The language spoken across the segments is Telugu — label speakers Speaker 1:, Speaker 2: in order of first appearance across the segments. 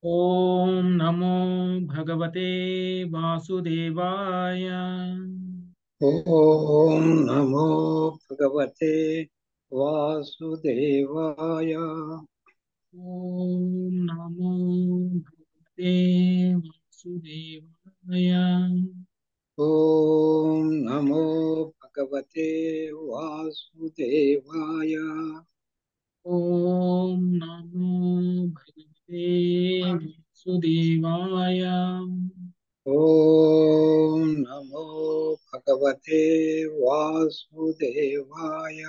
Speaker 1: ఓం నమో భగవతే వాసుదేవాయ
Speaker 2: ఓం నమో భగవతే వాసుదేవాయ
Speaker 1: ఓం నమో భగవతే వాసుదేవాయ
Speaker 2: ఓం నమో భగవతే వాసుదేవాయ
Speaker 1: ఓం నమో భగవతే వాసుదేవాయ
Speaker 2: ఓం నమో భగవతే వాసుదేవాయ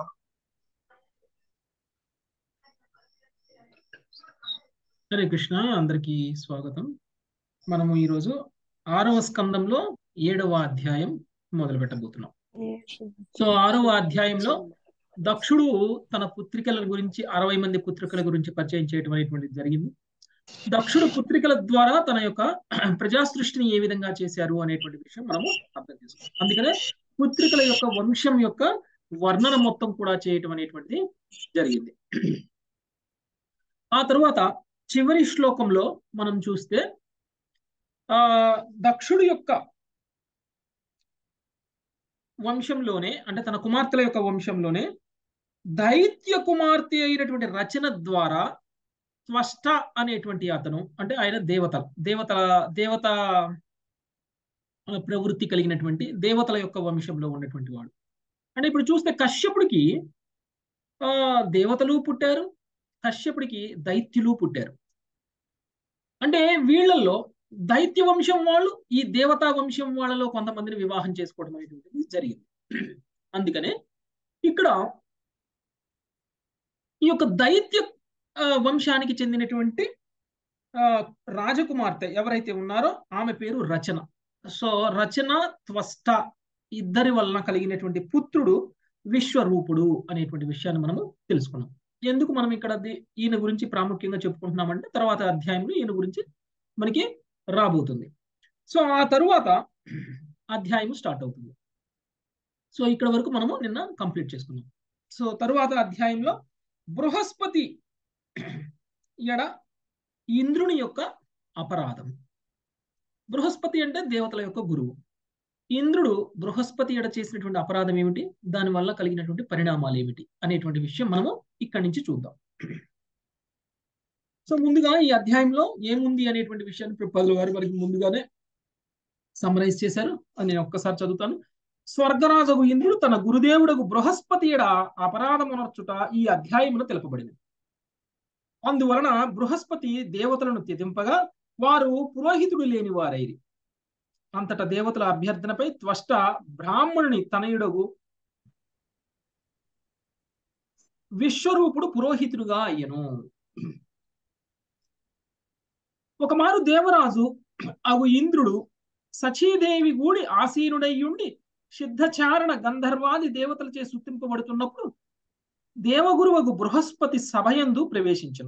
Speaker 1: హరే కృష్ణ అందరికీ స్వాగతం మనము ఈరోజు ఆరవ స్కందంలో ఏడవ అధ్యాయం మొదలు పెట్టబోతున్నాం సో ఆరవ అధ్యాయంలో దక్షుడు తన పుత్రికల గురించి అరవై మంది పుత్రికల గురించి పరిచయం చేయడం అనేటువంటిది జరిగింది దక్షుడు పుత్రికల ద్వారా తన యొక్క ప్రజా సృష్టిని ఏ విధంగా చేశారు అనేటువంటి విషయం మనము అర్థం చేసుకోవాలి అందుకనే పుత్రికల యొక్క వంశం యొక్క వర్ణన మొత్తం కూడా చేయటం అనేటువంటిది జరిగింది ఆ తరువాత చివరి శ్లోకంలో మనం చూస్తే ఆ దక్షుడు యొక్క వంశంలోనే అంటే తన కుమార్తెల యొక్క వంశంలోనే దైత్య కుమార్తె అయినటువంటి రచన ద్వారా త్వష్ట అనేటువంటి అతను అంటే ఆయన దేవత దేవతల దేవత ప్రవృత్తి కలిగినటువంటి దేవతల యొక్క వంశంలో ఉన్నటువంటి వాడు అంటే ఇప్పుడు చూస్తే కశ్యపుడికి ఆ దేవతలు పుట్టారు కశ్యపుడికి దైత్యులు పుట్టారు అంటే వీళ్ళల్లో దైత్య వంశం వాళ్ళు ఈ దేవతా వంశం వాళ్ళలో కొంతమందిని వివాహం చేసుకోవడం అనేటువంటిది జరిగింది అందుకనే ఇక్కడ ఈ యొక్క దైత్య వంశానికి చెందినటువంటి రాజకుమార్తె ఎవరైతే ఉన్నారో ఆమె పేరు రచన సో రచన త్వష్ట ఇద్దరి వలన కలిగినటువంటి పుత్రుడు విశ్వరూపుడు అనేటువంటి విషయాన్ని మనము తెలుసుకున్నాం ఎందుకు మనం ఇక్కడ ఈయన గురించి ప్రాముఖ్యంగా చెప్పుకుంటున్నామంటే తర్వాత అధ్యాయంలో ఈయన గురించి మనకి రాబోతుంది సో ఆ తరువాత అధ్యాయం స్టార్ట్ అవుతుంది సో ఇక్కడ వరకు మనము నిన్న కంప్లీట్ చేసుకున్నాం సో తరువాత అధ్యాయంలో బృహస్పతి ఎడ ఇంద్రుని యొక్క అపరాధం బృహస్పతి అంటే దేవతల యొక్క గురువు ఇంద్రుడు బృహస్పతి ఎడ చేసినటువంటి అపరాధం ఏమిటి దానివల్ల కలిగినటువంటి పరిణామాలు ఏమిటి అనేటువంటి విషయం మనము ఇక్కడి నుంచి చూద్దాం సో ముందుగా ఈ అధ్యాయంలో ఏముంది అనేటువంటి విషయాన్ని ప్రపదుల గారు మనకి ముందుగానే సమరైజ్ చేశారు అని నేను ఒక్కసారి చదువుతాను స్వర్గరాజు ఇంద్రుడు తన గురుదేవుడకు బృహస్పతి ఎడ అపరాధమునర్చుట ఈ అధ్యాయములో తెలుపబడింది అందువలన బృహస్పతి దేవతలను త్యజింపగా వారు పురోహితుడు లేని వారైరి అంతటా దేవతల అభ్యర్థనపై త్వష్ట బ్రాహ్మణుని తనయుడగు విశ్వరూపుడు పురోహితుడుగా అయ్యను ఒకమారు దేవరాజు అగు ఇంద్రుడు సచీదేవి గూడి ఆసీనుడయ్యుండి సిద్ధచారణ గంధర్వాది దేవతలచే సుత్తింపబడుతున్నప్పుడు దేవగురువగు బృహస్పతి సభయందు ప్రవేశించను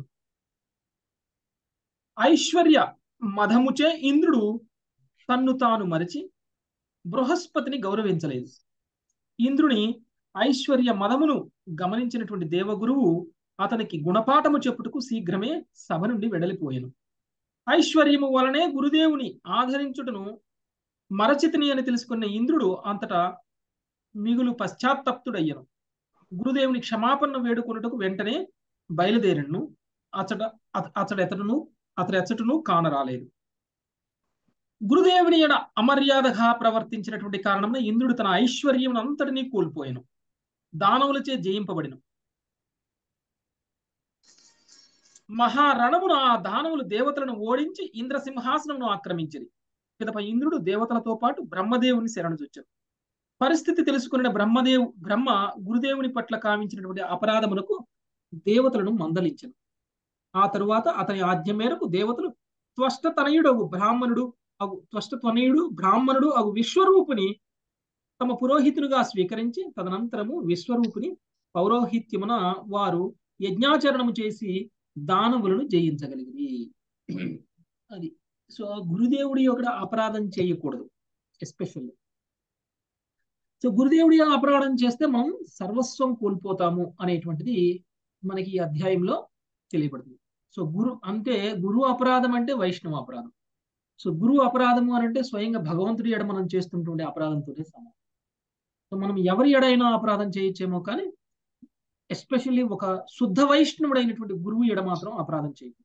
Speaker 1: ఐశ్వర్య మధముచే ఇంద్రుడు తన్ను తాను మరచి బృహస్పతిని గౌరవించలేదు ఇంద్రుని ఐశ్వర్య మదమును గమనించినటువంటి దేవగురువు అతనికి గుణపాఠము చెప్పుటకు శీఘ్రమే సభ నుండి వెడలిపోయాను ఐశ్వర్యము వలనే గురుదేవుని ఆదరించుటను మరచితిని అని తెలుసుకున్న ఇంద్రుడు అంతటా మిగులు పశ్చాత్తప్తుడయ్యను గురుదేవుని క్షమాపణ వేడుకొనుటకు వెంటనే బయలుదేరను అతడ అతడెతడును అతడెచ్చటను కానరాలేదు గురుదేవుని ఎడ అమర్యాదగా ప్రవర్తించినటువంటి కారణంగా ఇంద్రుడు తన ఐశ్వర్యం అంతటినీ కోల్పోయాను దానవులచే జయింపబడిను మహారణమును ఆ దానవులు దేవతలను ఓడించి ఇంద్రసింహాసనమును ఆక్రమించింది పిదప ఇంద్రుడు దేవతలతో పాటు బ్రహ్మదేవుని శరణు చొచ్చారు పరిస్థితి తెలుసుకున్న బ్రహ్మదేవు బ్రహ్మ గురుదేవుని పట్ల కావించినటువంటి అపరాధములకు దేవతలను మందలించను ఆ తరువాత అతని ఆజ్ఞ మేరకు దేవతలు త్వష్ట తనయుడు బ్రాహ్మణుడు అగు త్వష్ట త్వనయుడు బ్రాహ్మణుడు అగు విశ్వరూపుని తమ పురోహితునిగా స్వీకరించి తదనంతరము విశ్వరూపుని పౌరోహిత్యమున వారు యజ్ఞాచరణము చేసి దానవులను జయించగలిగింది అది సో గురుదేవుడి యొక్క అపరాధం చేయకూడదు ఎస్పెషల్లీ సో గురుదేవుడి అపరాధం చేస్తే మనం సర్వస్వం కోల్పోతాము అనేటువంటిది మనకి ఈ అధ్యాయంలో తెలియబడుతుంది సో గురు అంటే గురు అపరాధం అంటే వైష్ణవ అపరాధం సో గురు అపరాధము అని అంటే స్వయంగా భగవంతుడి ఎడ మనం చేస్తుంటుండే అపరాధంతోనే సమానం సో మనం ఎవరి ఎడైనా అపరాధం చేయొచ్చేమో కానీ ఎస్పెషల్లీ ఒక శుద్ధ వైష్ణవుడైనటువంటి గురువు ఎడ మాత్రం అపరాధం చేయకూడదు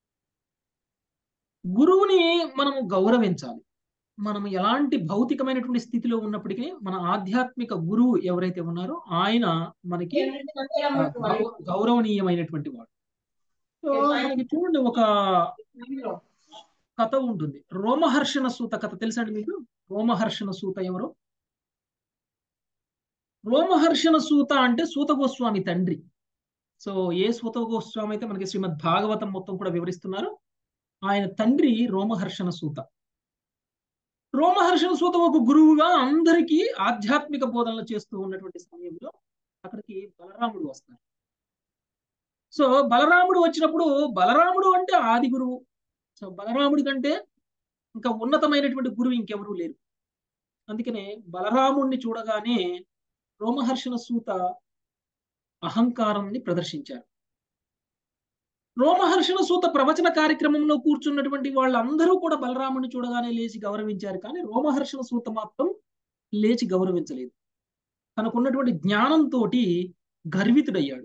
Speaker 1: గురువుని మనం గౌరవించాలి మనం ఎలాంటి భౌతికమైనటువంటి స్థితిలో ఉన్నప్పటికీ మన ఆధ్యాత్మిక గురువు ఎవరైతే ఉన్నారో ఆయన మనకి ఆ, గౌ- గౌరవనీయమైనటువంటి వాడు సో మనకి చూడండి ఒక కథ ఉంటుంది రోమహర్షణ సూత కథ తెలుసా అండి మీకు రోమహర్షణ సూత ఎవరు రోమహర్షణ సూత అంటే సూత గోస్వామి తండ్రి సో ఏ సూత గోస్వామి అయితే మనకి శ్రీమద్ భాగవతం మొత్తం కూడా వివరిస్తున్నారు ఆయన తండ్రి రోమహర్షణ సూత రోమహర్షణ సూత ఒక గురువుగా అందరికీ ఆధ్యాత్మిక బోధనలు చేస్తూ ఉన్నటువంటి సమయంలో అక్కడికి బలరాముడు వస్తారు సో బలరాముడు వచ్చినప్పుడు బలరాముడు అంటే ఆది గురువు సో బలరాముడి కంటే ఇంకా ఉన్నతమైనటువంటి గురువు ఇంకెవరూ లేరు అందుకనే బలరాముణ్ణి చూడగానే రోమహర్షణ సూత అహంకారాన్ని ప్రదర్శించారు రోమహర్షణ సూత ప్రవచన కార్యక్రమంలో కూర్చున్నటువంటి వాళ్ళందరూ కూడా బలరాముని చూడగానే లేచి గౌరవించారు కానీ రోమహర్షణ సూత మాత్రం లేచి గౌరవించలేదు తనకున్నటువంటి జ్ఞానంతో గర్వితుడయ్యాడు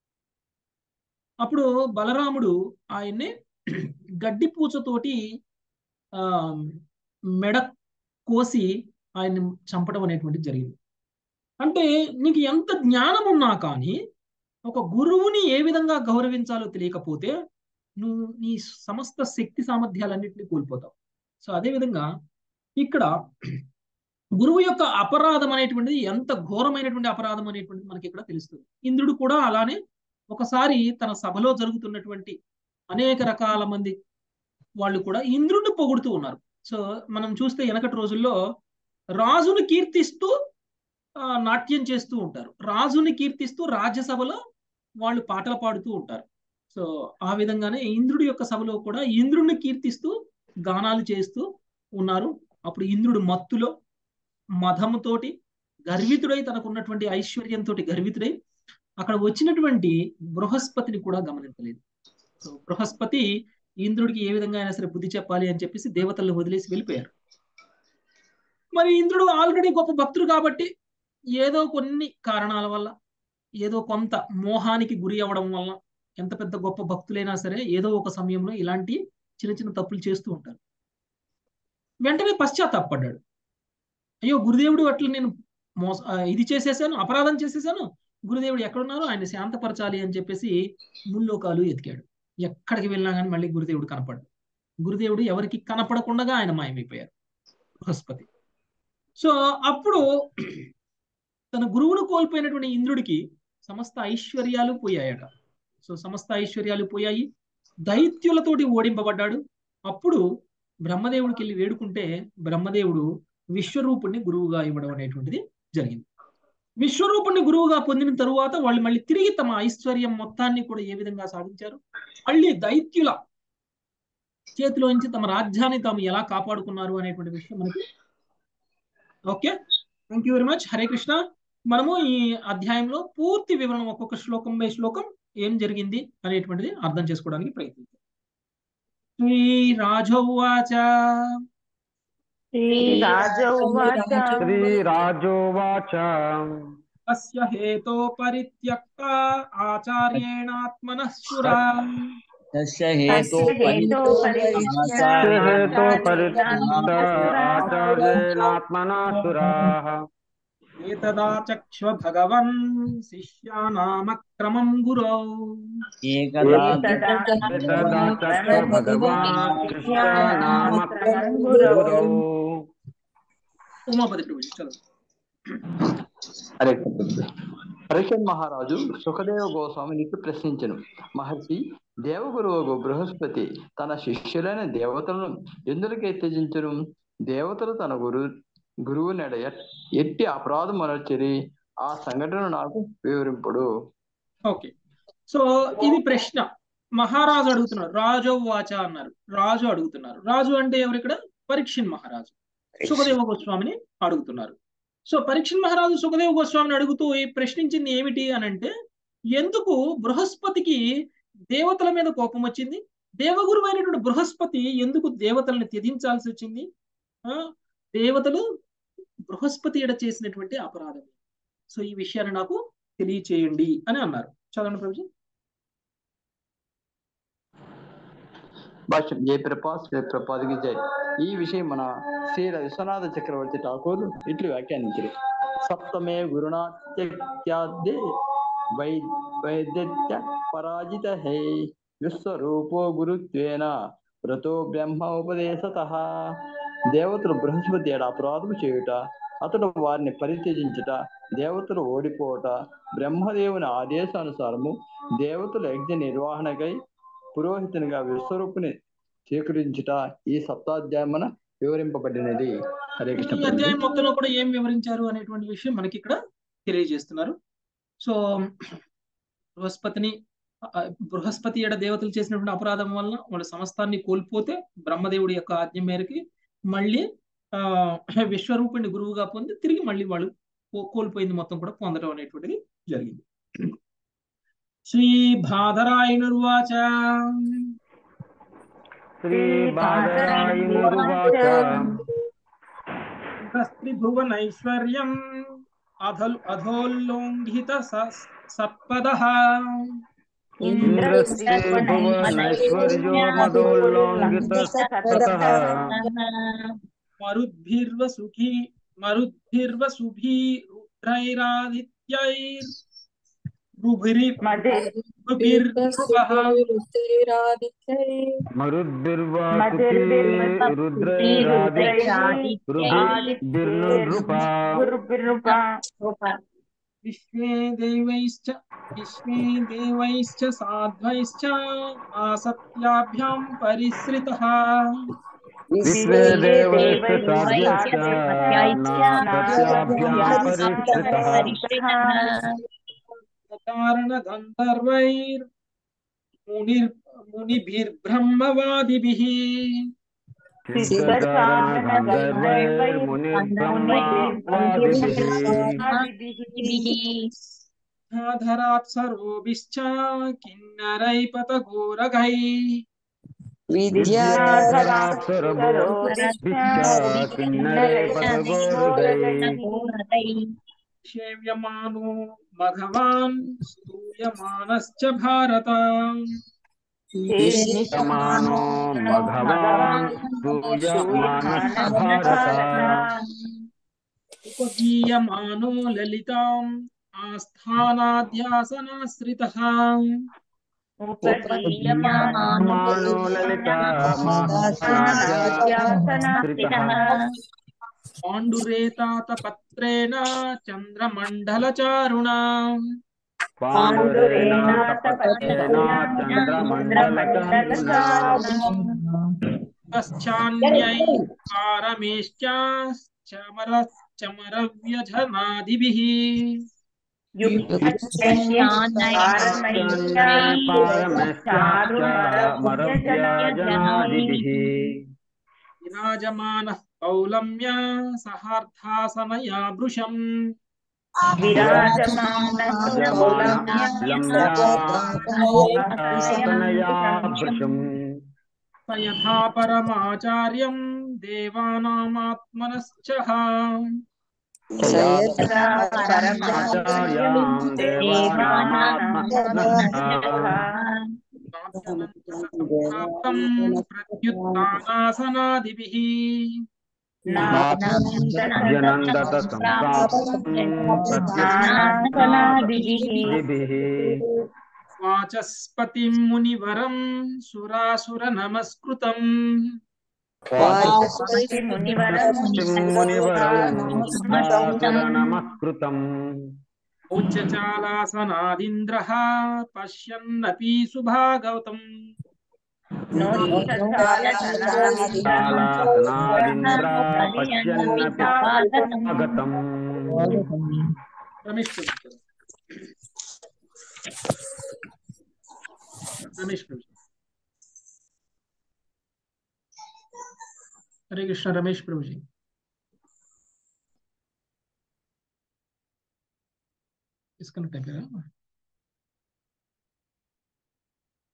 Speaker 1: అప్పుడు బలరాముడు ఆయన్ని గడ్డి పూచతోటి ఆ మెడ కోసి ఆయన్ని చంపడం అనేటువంటిది జరిగింది అంటే నీకు ఎంత జ్ఞానం ఉన్నా కానీ ఒక గురువుని ఏ విధంగా గౌరవించాలో తెలియకపోతే నువ్వు నీ సమస్త శక్తి సామర్థ్యాలన్నింటినీ కోల్పోతావు సో అదే విధంగా ఇక్కడ గురువు యొక్క అపరాధం అనేటువంటిది ఎంత ఘోరమైనటువంటి అపరాధం అనేటువంటిది మనకి ఇక్కడ తెలుస్తుంది ఇంద్రుడు కూడా అలానే ఒకసారి తన సభలో జరుగుతున్నటువంటి అనేక రకాల మంది వాళ్ళు కూడా ఇంద్రుడిని పొగుడుతూ ఉన్నారు సో మనం చూస్తే వెనకటి రోజుల్లో రాజును కీర్తిస్తూ ఆ, నాట్యం చేస్తూ ఉంటారు రాజుని కీర్తిస్తూ రాజ్యసభలో వాళ్ళు పాటలు పాడుతూ ఉంటారు సో ఆ విధంగానే ఇంద్రుడి యొక్క సభలో కూడా ఇంద్రుడిని కీర్తిస్తూ గానాలు చేస్తూ ఉన్నారు అప్పుడు ఇంద్రుడు మత్తులో మదముతోటి గర్వితుడై తనకున్నటువంటి ఐశ్వర్యంతో గర్వితుడై అక్కడ వచ్చినటువంటి బృహస్పతిని కూడా గమనించలేదు సో బృహస్పతి ఇంద్రుడికి ఏ విధంగా అయినా సరే బుద్ధి చెప్పాలి అని చెప్పేసి దేవతలను వదిలేసి వెళ్ళిపోయారు మరి ఇంద్రుడు ఆల్రెడీ గొప్ప భక్తుడు కాబట్టి ఏదో కొన్ని కారణాల వల్ల ఏదో కొంత మోహానికి గురి అవ్వడం వల్ల ఎంత పెద్ద గొప్ప భక్తులైనా సరే ఏదో ఒక సమయంలో ఇలాంటి చిన్న చిన్న తప్పులు చేస్తూ ఉంటారు వెంటనే పశ్చాత్తాపడ్డాడు అయ్యో గురుదేవుడు అట్లా నేను మోస ఆ, ఇది చేసేసాను అపరాధం చేసేసాను గురుదేవుడు ఎక్కడున్నారో ఆయన శాంతపరచాలి అని చెప్పేసి ముల్లోకాలు ఎతికాడు ఎక్కడికి వెళ్ళినా కానీ మళ్ళీ గురుదేవుడు కనపడ్డు గురుదేవుడు ఎవరికి కనపడకుండా ఆయన మాయమైపోయారు బృహస్పతి సో అప్పుడు తన గురువును కోల్పోయినటువంటి ఇంద్రుడికి సమస్త ఐశ్వర్యాలు పోయాయట సో సమస్త ఐశ్వర్యాలు పోయాయి దైత్యులతోటి ఓడింపబడ్డాడు అప్పుడు బ్రహ్మదేవుడికి వెళ్ళి వేడుకుంటే బ్రహ్మదేవుడు విశ్వరూపుణ్ణి గురువుగా ఇవ్వడం అనేటువంటిది జరిగింది విశ్వరూపుణ్ణి గురువుగా పొందిన తరువాత వాళ్ళు మళ్ళీ తిరిగి తమ ఐశ్వర్యం మొత్తాన్ని కూడా ఏ విధంగా సాధించారు మళ్ళీ దైత్యుల చేతిలోంచి తమ రాజ్యాన్ని తాము ఎలా కాపాడుకున్నారు అనేటువంటి విషయం మనకి okay thank you very much Hare Krishna మనము ఈ అధ్యాయంలో పూర్తి వివరణ ఒక్కొక్క శ్లోకం బై శ్లోకం ఏం జరిగింది అనేటువంటిది అర్థం చేసుకోవడానికి ప్రయత్నిద్దాం శ్రీ రాజోవాచ
Speaker 3: श्रीराजोवाच
Speaker 4: श्रीराजोवाच
Speaker 1: అస్య హేతో పరిత్యక్త ఆచార్యేణాత్మనః సురా
Speaker 5: तस्य हेतो
Speaker 3: तस्य हेतो परित्याग
Speaker 4: हेतो परित्यक्त आचार्येणात्मना सुराः
Speaker 1: ఏతదాచక్ష్వ భగవన్ శిష్యానామక్రమం గురౌ
Speaker 5: एकदा
Speaker 3: तदा
Speaker 4: तदा चक्र भगवान् कृष्णानामक्रमं
Speaker 3: गुरौ
Speaker 4: गुरौ
Speaker 1: ఉమాపతి ప్రభు చలో
Speaker 6: హరే కృష్ణ. పరీక్షణ్ మహారాజు సుఖదేవ గోస్వామినికి ప్రశ్నించను మహర్షి దేవగురువు బృహస్పతి తన శిష్యులైన దేవతలను ఎందులకే త్యజించను దేవతలు తన గురు గురువు నెడ ఎట్టి అపరాధం అనర్చరి ఆ సంఘటన నాకు వివరింపుడు
Speaker 1: ఓకే సో ఇది ప్రశ్న మహారాజు అడుగుతున్నారు రాజు వాచ అన్నారు రాజు అడుగుతున్నారు రాజు అంటే ఎవరు ఇక్కడ పరీక్షణ్ మహారాజు సుఖదేవ గోస్వామిని అడుగుతున్నారు సో పరీక్షణ్ మహారాజు సుఖదేవ గోస్వామిని అడుగుతూ ఈ ప్రశ్నించింది ఏమిటి అని అంటే ఎందుకు బృహస్పతికి దేవతల మీద కోపం వచ్చింది దేవగురు అయినటువంటి బృహస్పతి ఎందుకు దేవతలను త్యజించాల్సి వచ్చింది ఆ దేవతలు బృహస్పతి ఎడ చేసినటువంటి అపరాధం సో ఈ విషయాన్ని నాకు తెలియచేయండి అని అన్నారు చదవండి ప్రభుజీ
Speaker 6: భాష్యం జయ ప్రపాస్ జయ ప్రపాదికి జై ఈ విషయం మన శ్రీ విశ్వనాథ చక్రవర్తి ఠాకూర్ ఇట్లు వ్యాఖ్యానించారు సప్తమే గురునాట్యాద్దే వై వైద్య పరాజిత హే విశ్వరూపో గురుత్వేన వ్రతో బ్రహ్మ ఉపదేశత దేవతలు బృహస్పతి ఏడ అపరాధము చేయుట అతడు వారిని పరిత్యజించుట దేవతలు ఓడిపోవట బ్రహ్మదేవుని ఆదేశానుసారము దేవతల యజ్ఞ నిర్వహణకై పురోహితునిగా విశ్వరూపుని స్వీకరించుట ఈ సప్తాధ్యాయమున వివరింపబడినది హరే కృష్ణ
Speaker 1: ఈ
Speaker 6: ప్రభుజీ.
Speaker 1: అధ్యాయం మొత్తంలో కూడా ఏం వివరించారు అనేటువంటి విషయం మనకి ఇక్కడ తెలియజేస్తున్నారు సో బృహస్పతిని ఆ, బృహస్పతి ఏడ దేవతలు చేసినటువంటి అపరాధం వలన వాళ్ళ సమస్తాన్ని కోల్పోతే బ్రహ్మదేవుడి యొక్క ఆజ్ఞ మేరకి మళ్ళీ ఆ విశ్వరూపుణ్ణి గురువుగా పొంది తిరిగి మళ్ళీ వాళ్ళు కో- కోల్పోయింది మొత్తం కూడా పొందడం అనేటువంటిది జరిగింది శ్రీ భాదరాయనుర్వాచ
Speaker 4: శ్రీ బాదరాయణురువాచ
Speaker 1: త్రిభువనైశ్వర్యం అధల్ అధోల్లోంఘిత స- సత్పదః
Speaker 4: ఇంద్రస్య భువనైశ్వర్యో మదోల్లోంఘిత సతః
Speaker 1: మరుద్భిర్వసుఖీ మరుద్భిర్వసుభీ రుద్రైరాదిత్యైర్ రుభిరి రుభిర్భువః
Speaker 4: మరుద్భిర్వాసుకి రుద్రైరాది రుభిర్నృపా
Speaker 1: విశ్వే దేవైశ్చ విశ్వే దేవైశ్చ సాధ్వైశ్చ ఆసత్యాభ్యాం పరిశ్రితః
Speaker 4: విశ్వే దేవైశ్చ సాధ్యశ్చ నాసత్యాభ్యాం పరిశ్రితః
Speaker 1: కారణ గంధర్వైర్ మునిర్ మునిభిర్బ్రహ్మవాదిభిః ధరాప్సరోభిశ్చ కిన్నరైపతఘోరగై సేవ్యమానో భగవాన్ స్తూయమానశ్చ భారత
Speaker 4: సమానో భగవాన్ సూయమానస్ భారత
Speaker 1: ఉపగీయమానో లలితాం ఆస్థానాధ్యాసనాశ్రితః
Speaker 4: మానో లలిత
Speaker 1: పాండురేతాత పత్రేణ చంద్రమండలచారుణ పశ్చాన్యై పారమేశ్చామర చమరవ్యజనాదిభిः విరాజమానः పౌలమ్య సహార్థాసనయా భృశం స యథా పరమాచార్యం దేవానామాత్మనశ్చ ప్రాప్తం ప్రత్యుత్నాసనాదిభిः వాచస్పతిం మునివరం సురాసుర నమస్కృతం
Speaker 4: నమస్కృతం
Speaker 1: ఉచ్చచాలాసనాదింద్ర పశ్యన్నపి సుభాగవతం
Speaker 4: ఆగతం
Speaker 1: రమేష్ ప్రభు. రమేష్ ప్రభు. హరే కృష్ణ రమేష్ ప్రభుజీ డిస్కనెక్ట్ అయిపోయారా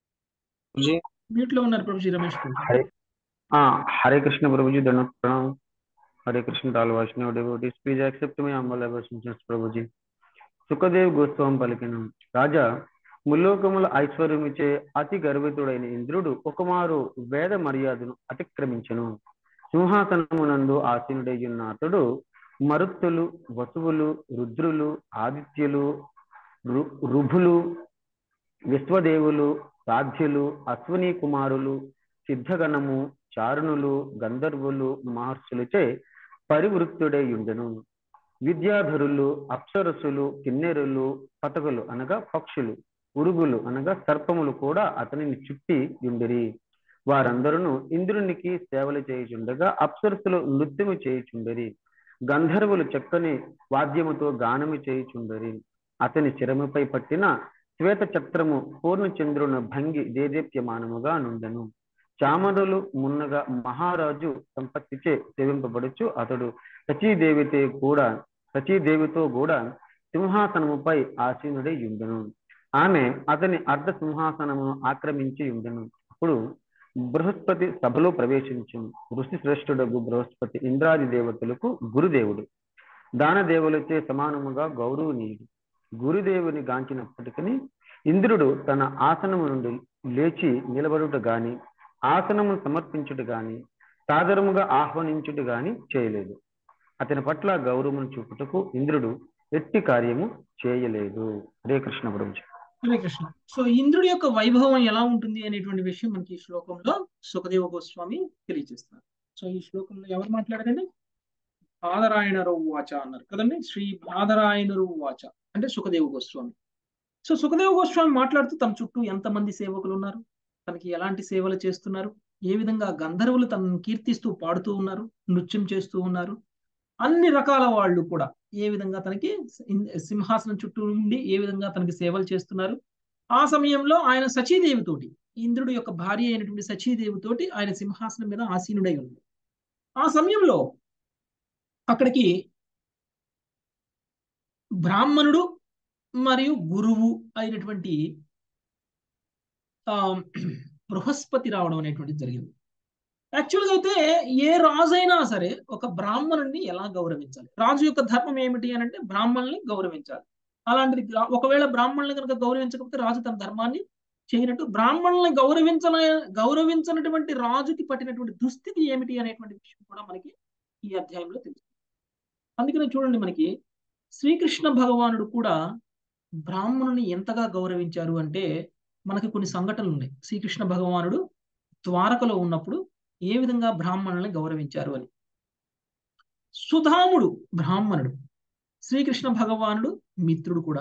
Speaker 4: जी
Speaker 1: మ్యూట్ లో ఉన్నారు ప్రభుజీ రమేష్ ప్రభు
Speaker 4: हरे हाँ हरे कृष्ण प्रभु जी धन्यवाद प्रणाम हरे कृष्ण टाल वैष्णव devotees please accept my humble obeisances ప్రభు जी సుఖదేవ్ గోస్వామి పలికిన రాజా ముల్లోకముల ఐశ్వర్యమిచ్చే అతి గర్వితుడైన ఇంద్రుడు ఒకమారు వేద మర్యాదను అతిక్రమించెను సింహాసనమునందు ఆసీనుడై ఉన్న అతడు మరుత్తులు వసువులు రుద్రులు ఆదిత్యులు రు- రుభులు విశ్వదేవులు సాధ్యులు అశ్వనీ కుమారులు సిద్ధగణము చారుణులు గంధర్వులు మహర్షులచే పరివృత్తుడై ఉండెను విద్యాధరులు అప్సరసులు కిన్నెరులు పతకులు అనగా పక్షులు ఉరుగులు అనగా సర్పములు కూడా అతనిని చుట్టి ఉండిరి వారందరూ ఇంద్రునికి సేవలు చేయుచుండగా అప్సరసులు నృత్యము చేయుచుండరి గంధర్వులు చక్కని వాద్యముతో గానము చేయుచుండరి అతని శిరముపై పట్టిన శ్వేత చక్రము పూర్ణచంద్రుని భంగి దేదీప్యమానముగా నుండెను చామరులు మున్నగా మహారాజు సంపత్తిచే సేవింపబడుచు అతడు సచీదేవితో కూడా సచీదేవితో కూడా సింహాసనముపై ఆసీనుడై ఉండెను ఆమె అతని అర్ధ సింహాసనమును ఆక్రమించి ఉండెను అప్పుడు బృహస్పతి సభలో ప్రవేశించు ఋషి శ్రేష్ఠుడగు బృహస్పతి ఇంద్రాది దేవతలకు గురుదేవుడు దాన దేవులచే సమానముగా గౌరవనీయుడు గురుదేవుని గాంచినప్పటికీ ఇంద్రుడు తన ఆసనము నుండి లేచి నిలబడుట గాని ఆసనము సమర్పించుట గాని సాదరముగా ఆహ్వానించుట గాని చేయలేదు అతని పట్ల గౌరవమును చూపుటకు ఇంద్రుడు ఎట్టి కార్యము చేయలేదు హరే కృష్ణ ప్రభుజీ
Speaker 1: హరే కృష్ణ సో ఇంద్రుడి యొక్క వైభవం ఎలా ఉంటుంది అనేటువంటి విషయం మనకి ఈ శ్లోకంలో సుఖదేవ గోస్వామి తెలియజేస్తున్నారు సో ఈ శ్లోకంలో ఎవరు మాట్లాడారండి బాదరాయణరు వాచ అన్నారు కదండి శ్రీ బాదరాయణరు వాచ అంటే సుఖదేవ గోస్వామి సో సుఖదేవ గోస్వామి మాట్లాడుతూ తన చుట్టూ ఎంతమంది సేవకులు ఉన్నారు తనకి ఎలాంటి సేవలు చేస్తున్నారు ఏ విధంగా గంధర్వులు తనను కీర్తిస్తూ పాడుతూ ఉన్నారు నృత్యం చేస్తూ ఉన్నారు అన్ని రకాల వాళ్ళు కూడా ఏ విధంగా తనకి సింహాసనం చుట్టూ ఉండి ఏ విధంగా తనకి సేవలు చేస్తున్నారు ఆ సమయంలో ఆయన సచీదేవి తోటి ఇంద్రుడి యొక్క భార్య అయినటువంటి సచీదేవి తోటి ఆయన సింహాసనం మీద ఆసీనుడై ఉన్నాడు ఆ సమయంలో అక్కడికి బ్రాహ్మణుడు మరియు గురువు అయినటువంటి ఆ బృహస్పతి రావడం అనేటువంటిది జరిగింది యాక్చువల్గా అయితే ఏ రాజైనా సరే ఒక బ్రాహ్మణుడిని ఎలా గౌరవించాలి రాజు యొక్క ధర్మం ఏమిటి అని అంటే బ్రాహ్మణుల్ని గౌరవించాలి అలాంటిది ఒకవేళ బ్రాహ్మణుల్ని కనుక గౌరవించకపోతే రాజు తన ధర్మాన్ని చేయనట్టు బ్రాహ్మణుల్ని గౌరవించల గౌరవించినటువంటి రాజుకి పట్టినటువంటి దుస్థితి ఏమిటి అనేటువంటి విషయం కూడా మనకి ఈ అధ్యాయంలో తెలుస్తుంది అందుకనే చూడండి మనకి శ్రీకృష్ణ భగవానుడు కూడా బ్రాహ్మణుని ఎంతగా గౌరవించారు అంటే మనకి కొన్ని సంఘటనలు ఉన్నాయి శ్రీకృష్ణ భగవానుడు ద్వారకలో ఉన్నప్పుడు ఏ విధంగా బ్రాహ్మణుల్ని గౌరవించారు అని సుధాముడు బ్రాహ్మణుడు శ్రీకృష్ణ భగవానుడు మిత్రుడు కూడా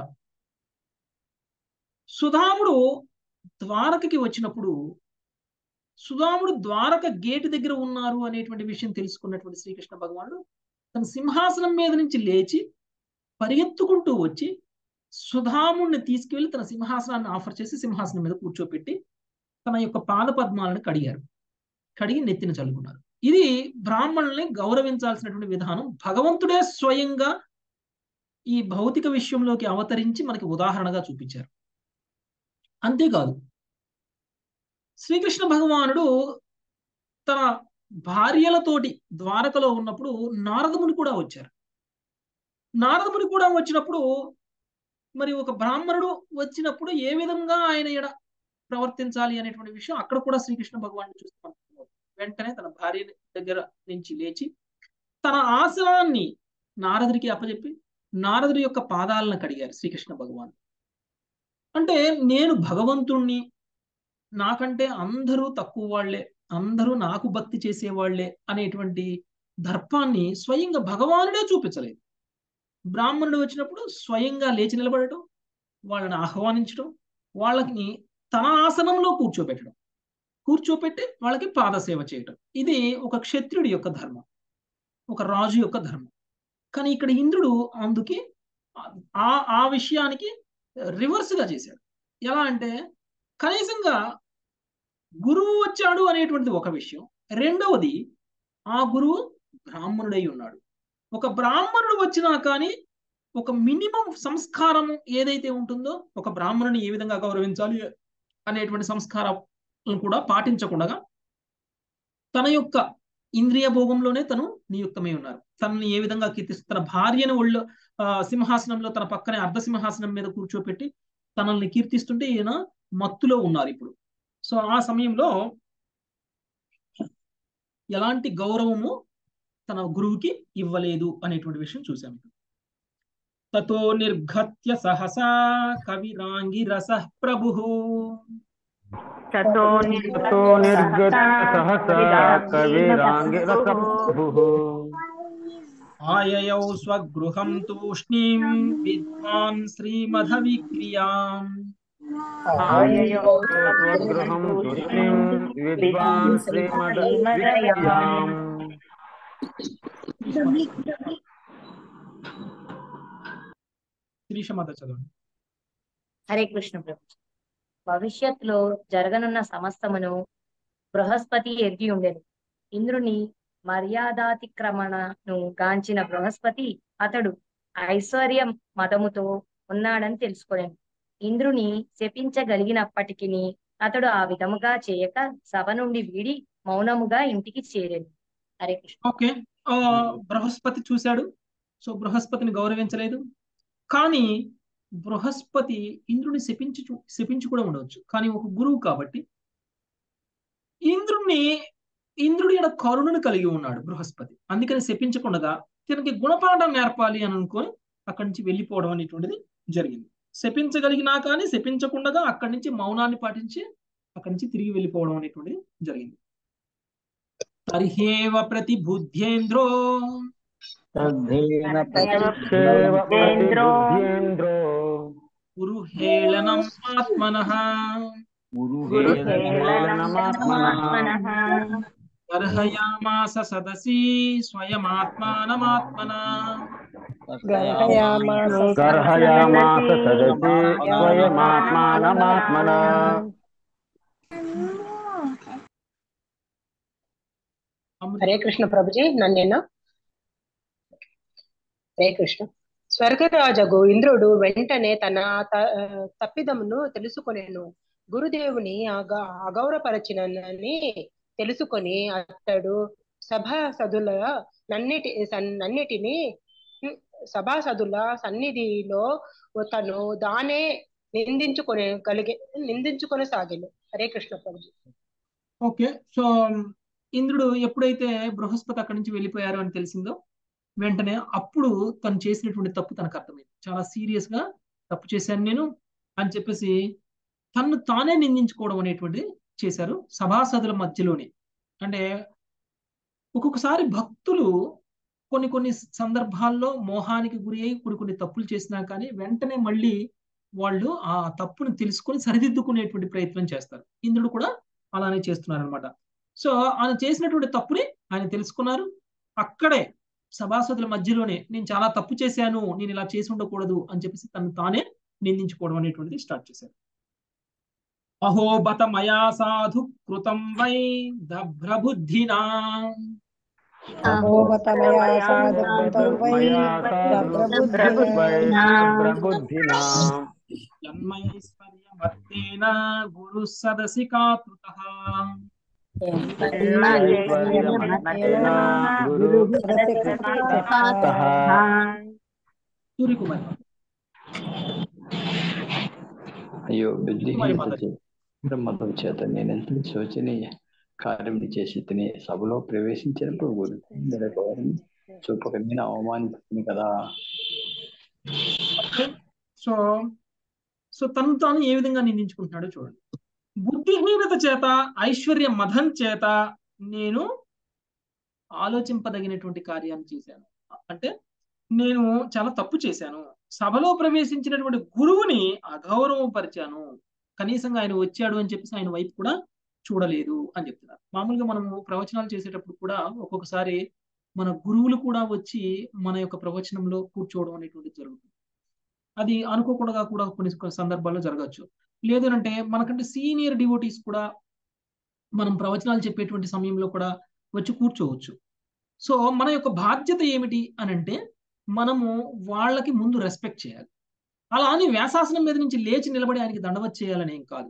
Speaker 1: సుధాముడు ద్వారకకి వచ్చినప్పుడు సుధాముడు ద్వారక గేటు దగ్గర ఉన్నారు అనేటువంటి విషయం తెలుసుకున్నటువంటి శ్రీకృష్ణ భగవానుడు తన సింహాసనం మీద నుంచి లేచి పరిగెత్తుకుంటూ వచ్చి సుధాముడిని తీసుకువెళ్ళి తన సింహాసనాన్ని ఆఫర్ చేసి సింహాసనం మీద కూర్చోపెట్టి తన యొక్క పాద పద్మాలను కడిగారు కడిగి నెత్తిన చల్లుకున్నారు ఇది బ్రాహ్మణుల్ని గౌరవించాల్సినటువంటి విధానం భగవంతుడే స్వయంగా ఈ భౌతిక విషయంలోకి అవతరించి మనకి ఉదాహరణగా చూపించారు అంతేకాదు శ్రీకృష్ణ భగవానుడు తన భార్యలతోటి ద్వారకలో ఉన్నప్పుడు నారదముని కూడా వచ్చారు నారదముని కూడా వచ్చినప్పుడు మరి ఒక బ్రాహ్మణుడు వచ్చినప్పుడు ఏ విధంగా ఆయన ఎడ ప్రవర్తించాలి అనేటువంటి విషయం అక్కడ కూడా శ్రీకృష్ణ భగవాన్ చూస్తాం వెంటనే తన భార్య దగ్గర నుంచి లేచి తన ఆసనాన్ని నారదుడికి అప్పచెప్పి నారదుడి యొక్క పాదాలను కడిగారు శ్రీకృష్ణ భగవాన్ అంటే నేను భగవంతుణ్ణి నాకంటే అందరూ తక్కువ వాళ్లే అందరూ నాకు భక్తి చేసేవాళ్లే అనేటువంటి దర్పాన్ని స్వయంగా భగవానుడే చూపించలేదు బ్రాహ్మణుడు వచ్చినప్పుడు స్వయంగా లేచి నిలబడటం వాళ్ళని ఆహ్వానించడం వాళ్ళకి తన ఆసనంలో కూర్చోబెట్టడం కూర్చోపెట్టి వాళ్ళకి పాదసేవ చేయటం ఇది ఒక క్షత్రుడి యొక్క ధర్మం ఒక రాజు యొక్క ధర్మం కానీ ఇక్కడ ఇంద్రుడు అందుకి ఆ ఆ విషయానికి రివర్స్గా చేశాడు ఎలా అంటే కనీసంగా గురువు వచ్చాడు అనేటువంటిది ఒక విషయం రెండవది ఆ గురువు బ్రాహ్మణుడై ఉన్నాడు ఒక బ్రాహ్మణుడు వచ్చినా కానీ ఒక మినిమం సంస్కారం ఏదైతే ఉంటుందో ఒక బ్రాహ్మణుని ఏ విధంగా గౌరవించాలి అనేటువంటి సంస్కారం కూడా పాటించకుండా తన యొక్క ఇంద్రియ భోగంలోనే తను నియుక్తమై ఉన్నారు తనని ఏ విధంగా కీర్తిస్తూ తన భార్యను ఒళ్ళు ఆ, సింహాసనంలో తన పక్కనే అర్ధ సింహాసనం మీద కూర్చోపెట్టి తనల్ని కీర్తిస్తుంటే ఈయన మత్తులో ఉన్నారు ఇప్పుడు సో ఆ సమయంలో ఎలాంటి గౌరవము తన గురువుకి ఇవ్వలేదు అనేటువంటి విషయం చూసాం తతో నిర్ఘత్య సహసా కవిరాంగి రస ప్రభు
Speaker 3: తతో
Speaker 4: తతో నిర్గత సహసా కవిరాంగిరసభుః
Speaker 1: ఆయయౌ స్వగృహం తూష్ణీం విద్వాన్ శ్రీమధవిక్రియాం
Speaker 4: స్వగృహం తూష్ణీం విద్వాన్ శ్రీమద్విక్రియాం
Speaker 1: శ్రీషమత చదవండి
Speaker 7: హరే కృష్ణ ప్రభు భవిష్యత్తులో జరగనున్న సమస్తమును బృహస్పతి ఎరిగి ఉండెను ఇంద్రుని మర్యాదాతిక్రమణను గాంచిన బృహస్పతి అతడు ఐశ్వర్యం మదముతో ఉన్నాడని తెలుసుకొనెను ఇంద్రుని శపించగలిగినప్పటికీ అతడు ఆ విధముగా చేయక సభ నుండి వీడి మౌనముగా ఇంటికి చేరెను హరే కృష్ణ
Speaker 1: ఓకే ఆ, బృహస్పతి చూశాడు సో బృహస్పతిని గౌరవించలేదు కానీ బృహస్పతి ఇంద్రుని శపించి చూ- శపించి కూడా ఉండవచ్చు కానీ ఒక గురువు కాబట్టి ఇంద్రుణ్ణి ఇంద్రుడి యొక్క కరుణను కలిగి ఉన్నాడు బృహస్పతి అందుకని శపించకుండా తనకి గుణపాఠం నేర్పాలి అని అనుకొని అక్కడి నుంచి వెళ్ళిపోవడం అనేటువంటిది జరిగింది శపించగలిగినా కానీ శపించకుండా అక్కడి నుంచి మౌనాన్ని పాటించి అక్కడి నుంచి తిరిగి వెళ్ళిపోవడం అనేటువంటిది జరిగింది హరిహేవ ప్రతిబుద్ధేంద్రో
Speaker 5: తద్ధేన
Speaker 4: సేవ ప్రతిబుద్ధేంద్రో
Speaker 1: గురుహేళనం ఆత్మనః
Speaker 4: గురుహేళనమాత్మనః
Speaker 1: గర్హయామాస సదసి స్వయమాత్మానమాత్మన
Speaker 4: గర్హయామాస సదసి స్వయమాత్మానమాత్మన
Speaker 1: అమృత
Speaker 8: హరే కృష్ణ ప్రభుజీ నన్నేనా హరే కృష్ణ స్వర్గరాజగు ఇంద్రుడు వెంటనే తన త- తప్పిదమును తెలుసుకొనెను గురుదేవుని అగ అగౌరవపరచినని తెలుసుకొని అతడు సభాసదుల నన్నిటి సన్- నన్నిటిని హ్మ్, సభాసదుల సన్నిధిలో తను దానే నిందించుకొని కలిగి నిందించుకొనసాగాను హరే కృష్ణ ప్రభుజీ
Speaker 1: ఓకే సో ఇంద్రుడు ఎప్పుడైతే బృహస్పతి అక్కడి నుంచి వెళ్ళిపోయారు అని తెలిసిందో వెంటనే అప్పుడు తను చేసినటువంటి తప్పు తనకు అర్థమైంది చాలా సీరియస్ గా తప్పు చేశాను నేను అని చెప్పేసి తన్ను తానే నిందించుకోవడం అనేటువంటిది చేశారు సభాసదుల మధ్యలోనే అంటే ఒక్కొక్కసారి భక్తులు కొన్ని కొన్ని సందర్భాల్లో మోహానికి గురి అయి కొన్ని కొన్ని తప్పులు చేసినా కానీ వెంటనే మళ్ళీ వాళ్ళు ఆ తప్పును తెలుసుకొని సరిదిద్దుకునేటువంటి ప్రయత్నం చేస్తారు ఇంద్రుడు కూడా అలానే చేస్తున్నారు అనమాట సో ఆయన చేసినటువంటి తప్పుని ఆయన తెలుసుకున్నారు అక్కడే సభాసదుల మధ్యలోనే నేను చాలా తప్పు చేశాను నేను ఇలా చేసి ఉండకూడదు అని చెప్పేసి తను తానే నిందించుకోవడం అనేటువంటిది స్టార్ట్ చేశారు అహో బత మయా సాధు కృతం వై దభ్రబుద్ధినా
Speaker 3: అహోబతమయా సాధుకృతం వై
Speaker 4: మయా సాధు
Speaker 3: భద్రబుద్ధినా
Speaker 4: భద్రబుద్ధినా
Speaker 1: జన్మైశ్వర్యమత్తేన గురు సదసి కాతృతః
Speaker 4: ఐశ్వర్యమత్తేన గురు సహ
Speaker 1: సూర్యకుమారి
Speaker 6: అయ్యో
Speaker 1: మరి మొదటి.
Speaker 6: బుద్ధి బ్రహ్మతం చేత నేను ఎంత శోచనీయ కార్యం చేసి తిని సభలో ప్రవేశించినప్పుడు గురువు వారిని చూపక నేను అవమానిస్తుంది కదా
Speaker 1: సో సో తను తాను ఏ విధంగా నిందించుకుంటున్నాడో చూడండి బుద్ధిహీనత చేత ఐశ్వర్య మదం చేత నేను ఆలోచింపదగినటువంటి కార్యాన్ని చేశాను అంటే నేను చాలా తప్పు చేశాను సభలో ప్రవేశించినటువంటి గురువుని అగౌరవపరిచాను కనీసంగా ఆయన వచ్చాడు అని చెప్పేసి ఆయన వైపు కూడా చూడలేదు అని చెప్తున్నారు మామూలుగా మనము ప్రవచనాలు చేసేటప్పుడు కూడా ఒక్కొక్కసారి మన గురువులు కూడా వచ్చి మన యొక్క ప్రవచనంలో కూర్చోవడం అనేటువంటిది జరుగుతుంది అది అనుకోకుండా కూడా కొన్ని కొన్ని సందర్భాల్లో జరగచ్చు లేదు అంటే మనకంటే సీనియర్ డివోటీస్ కూడా మనం ప్రవచనాలు చెప్పేటువంటి సమయంలో కూడా వచ్చి కూర్చోవచ్చు సో మన యొక్క బాధ్యత ఏమిటి అని అంటే మనము వాళ్ళకి ముందు రెస్పెక్ట్ చేయాలి అలా అని వ్యాసాసనం మీద నుంచి లేచి నిలబడి ఆయనకి దండవత్ చేయాలని ఏం కాదు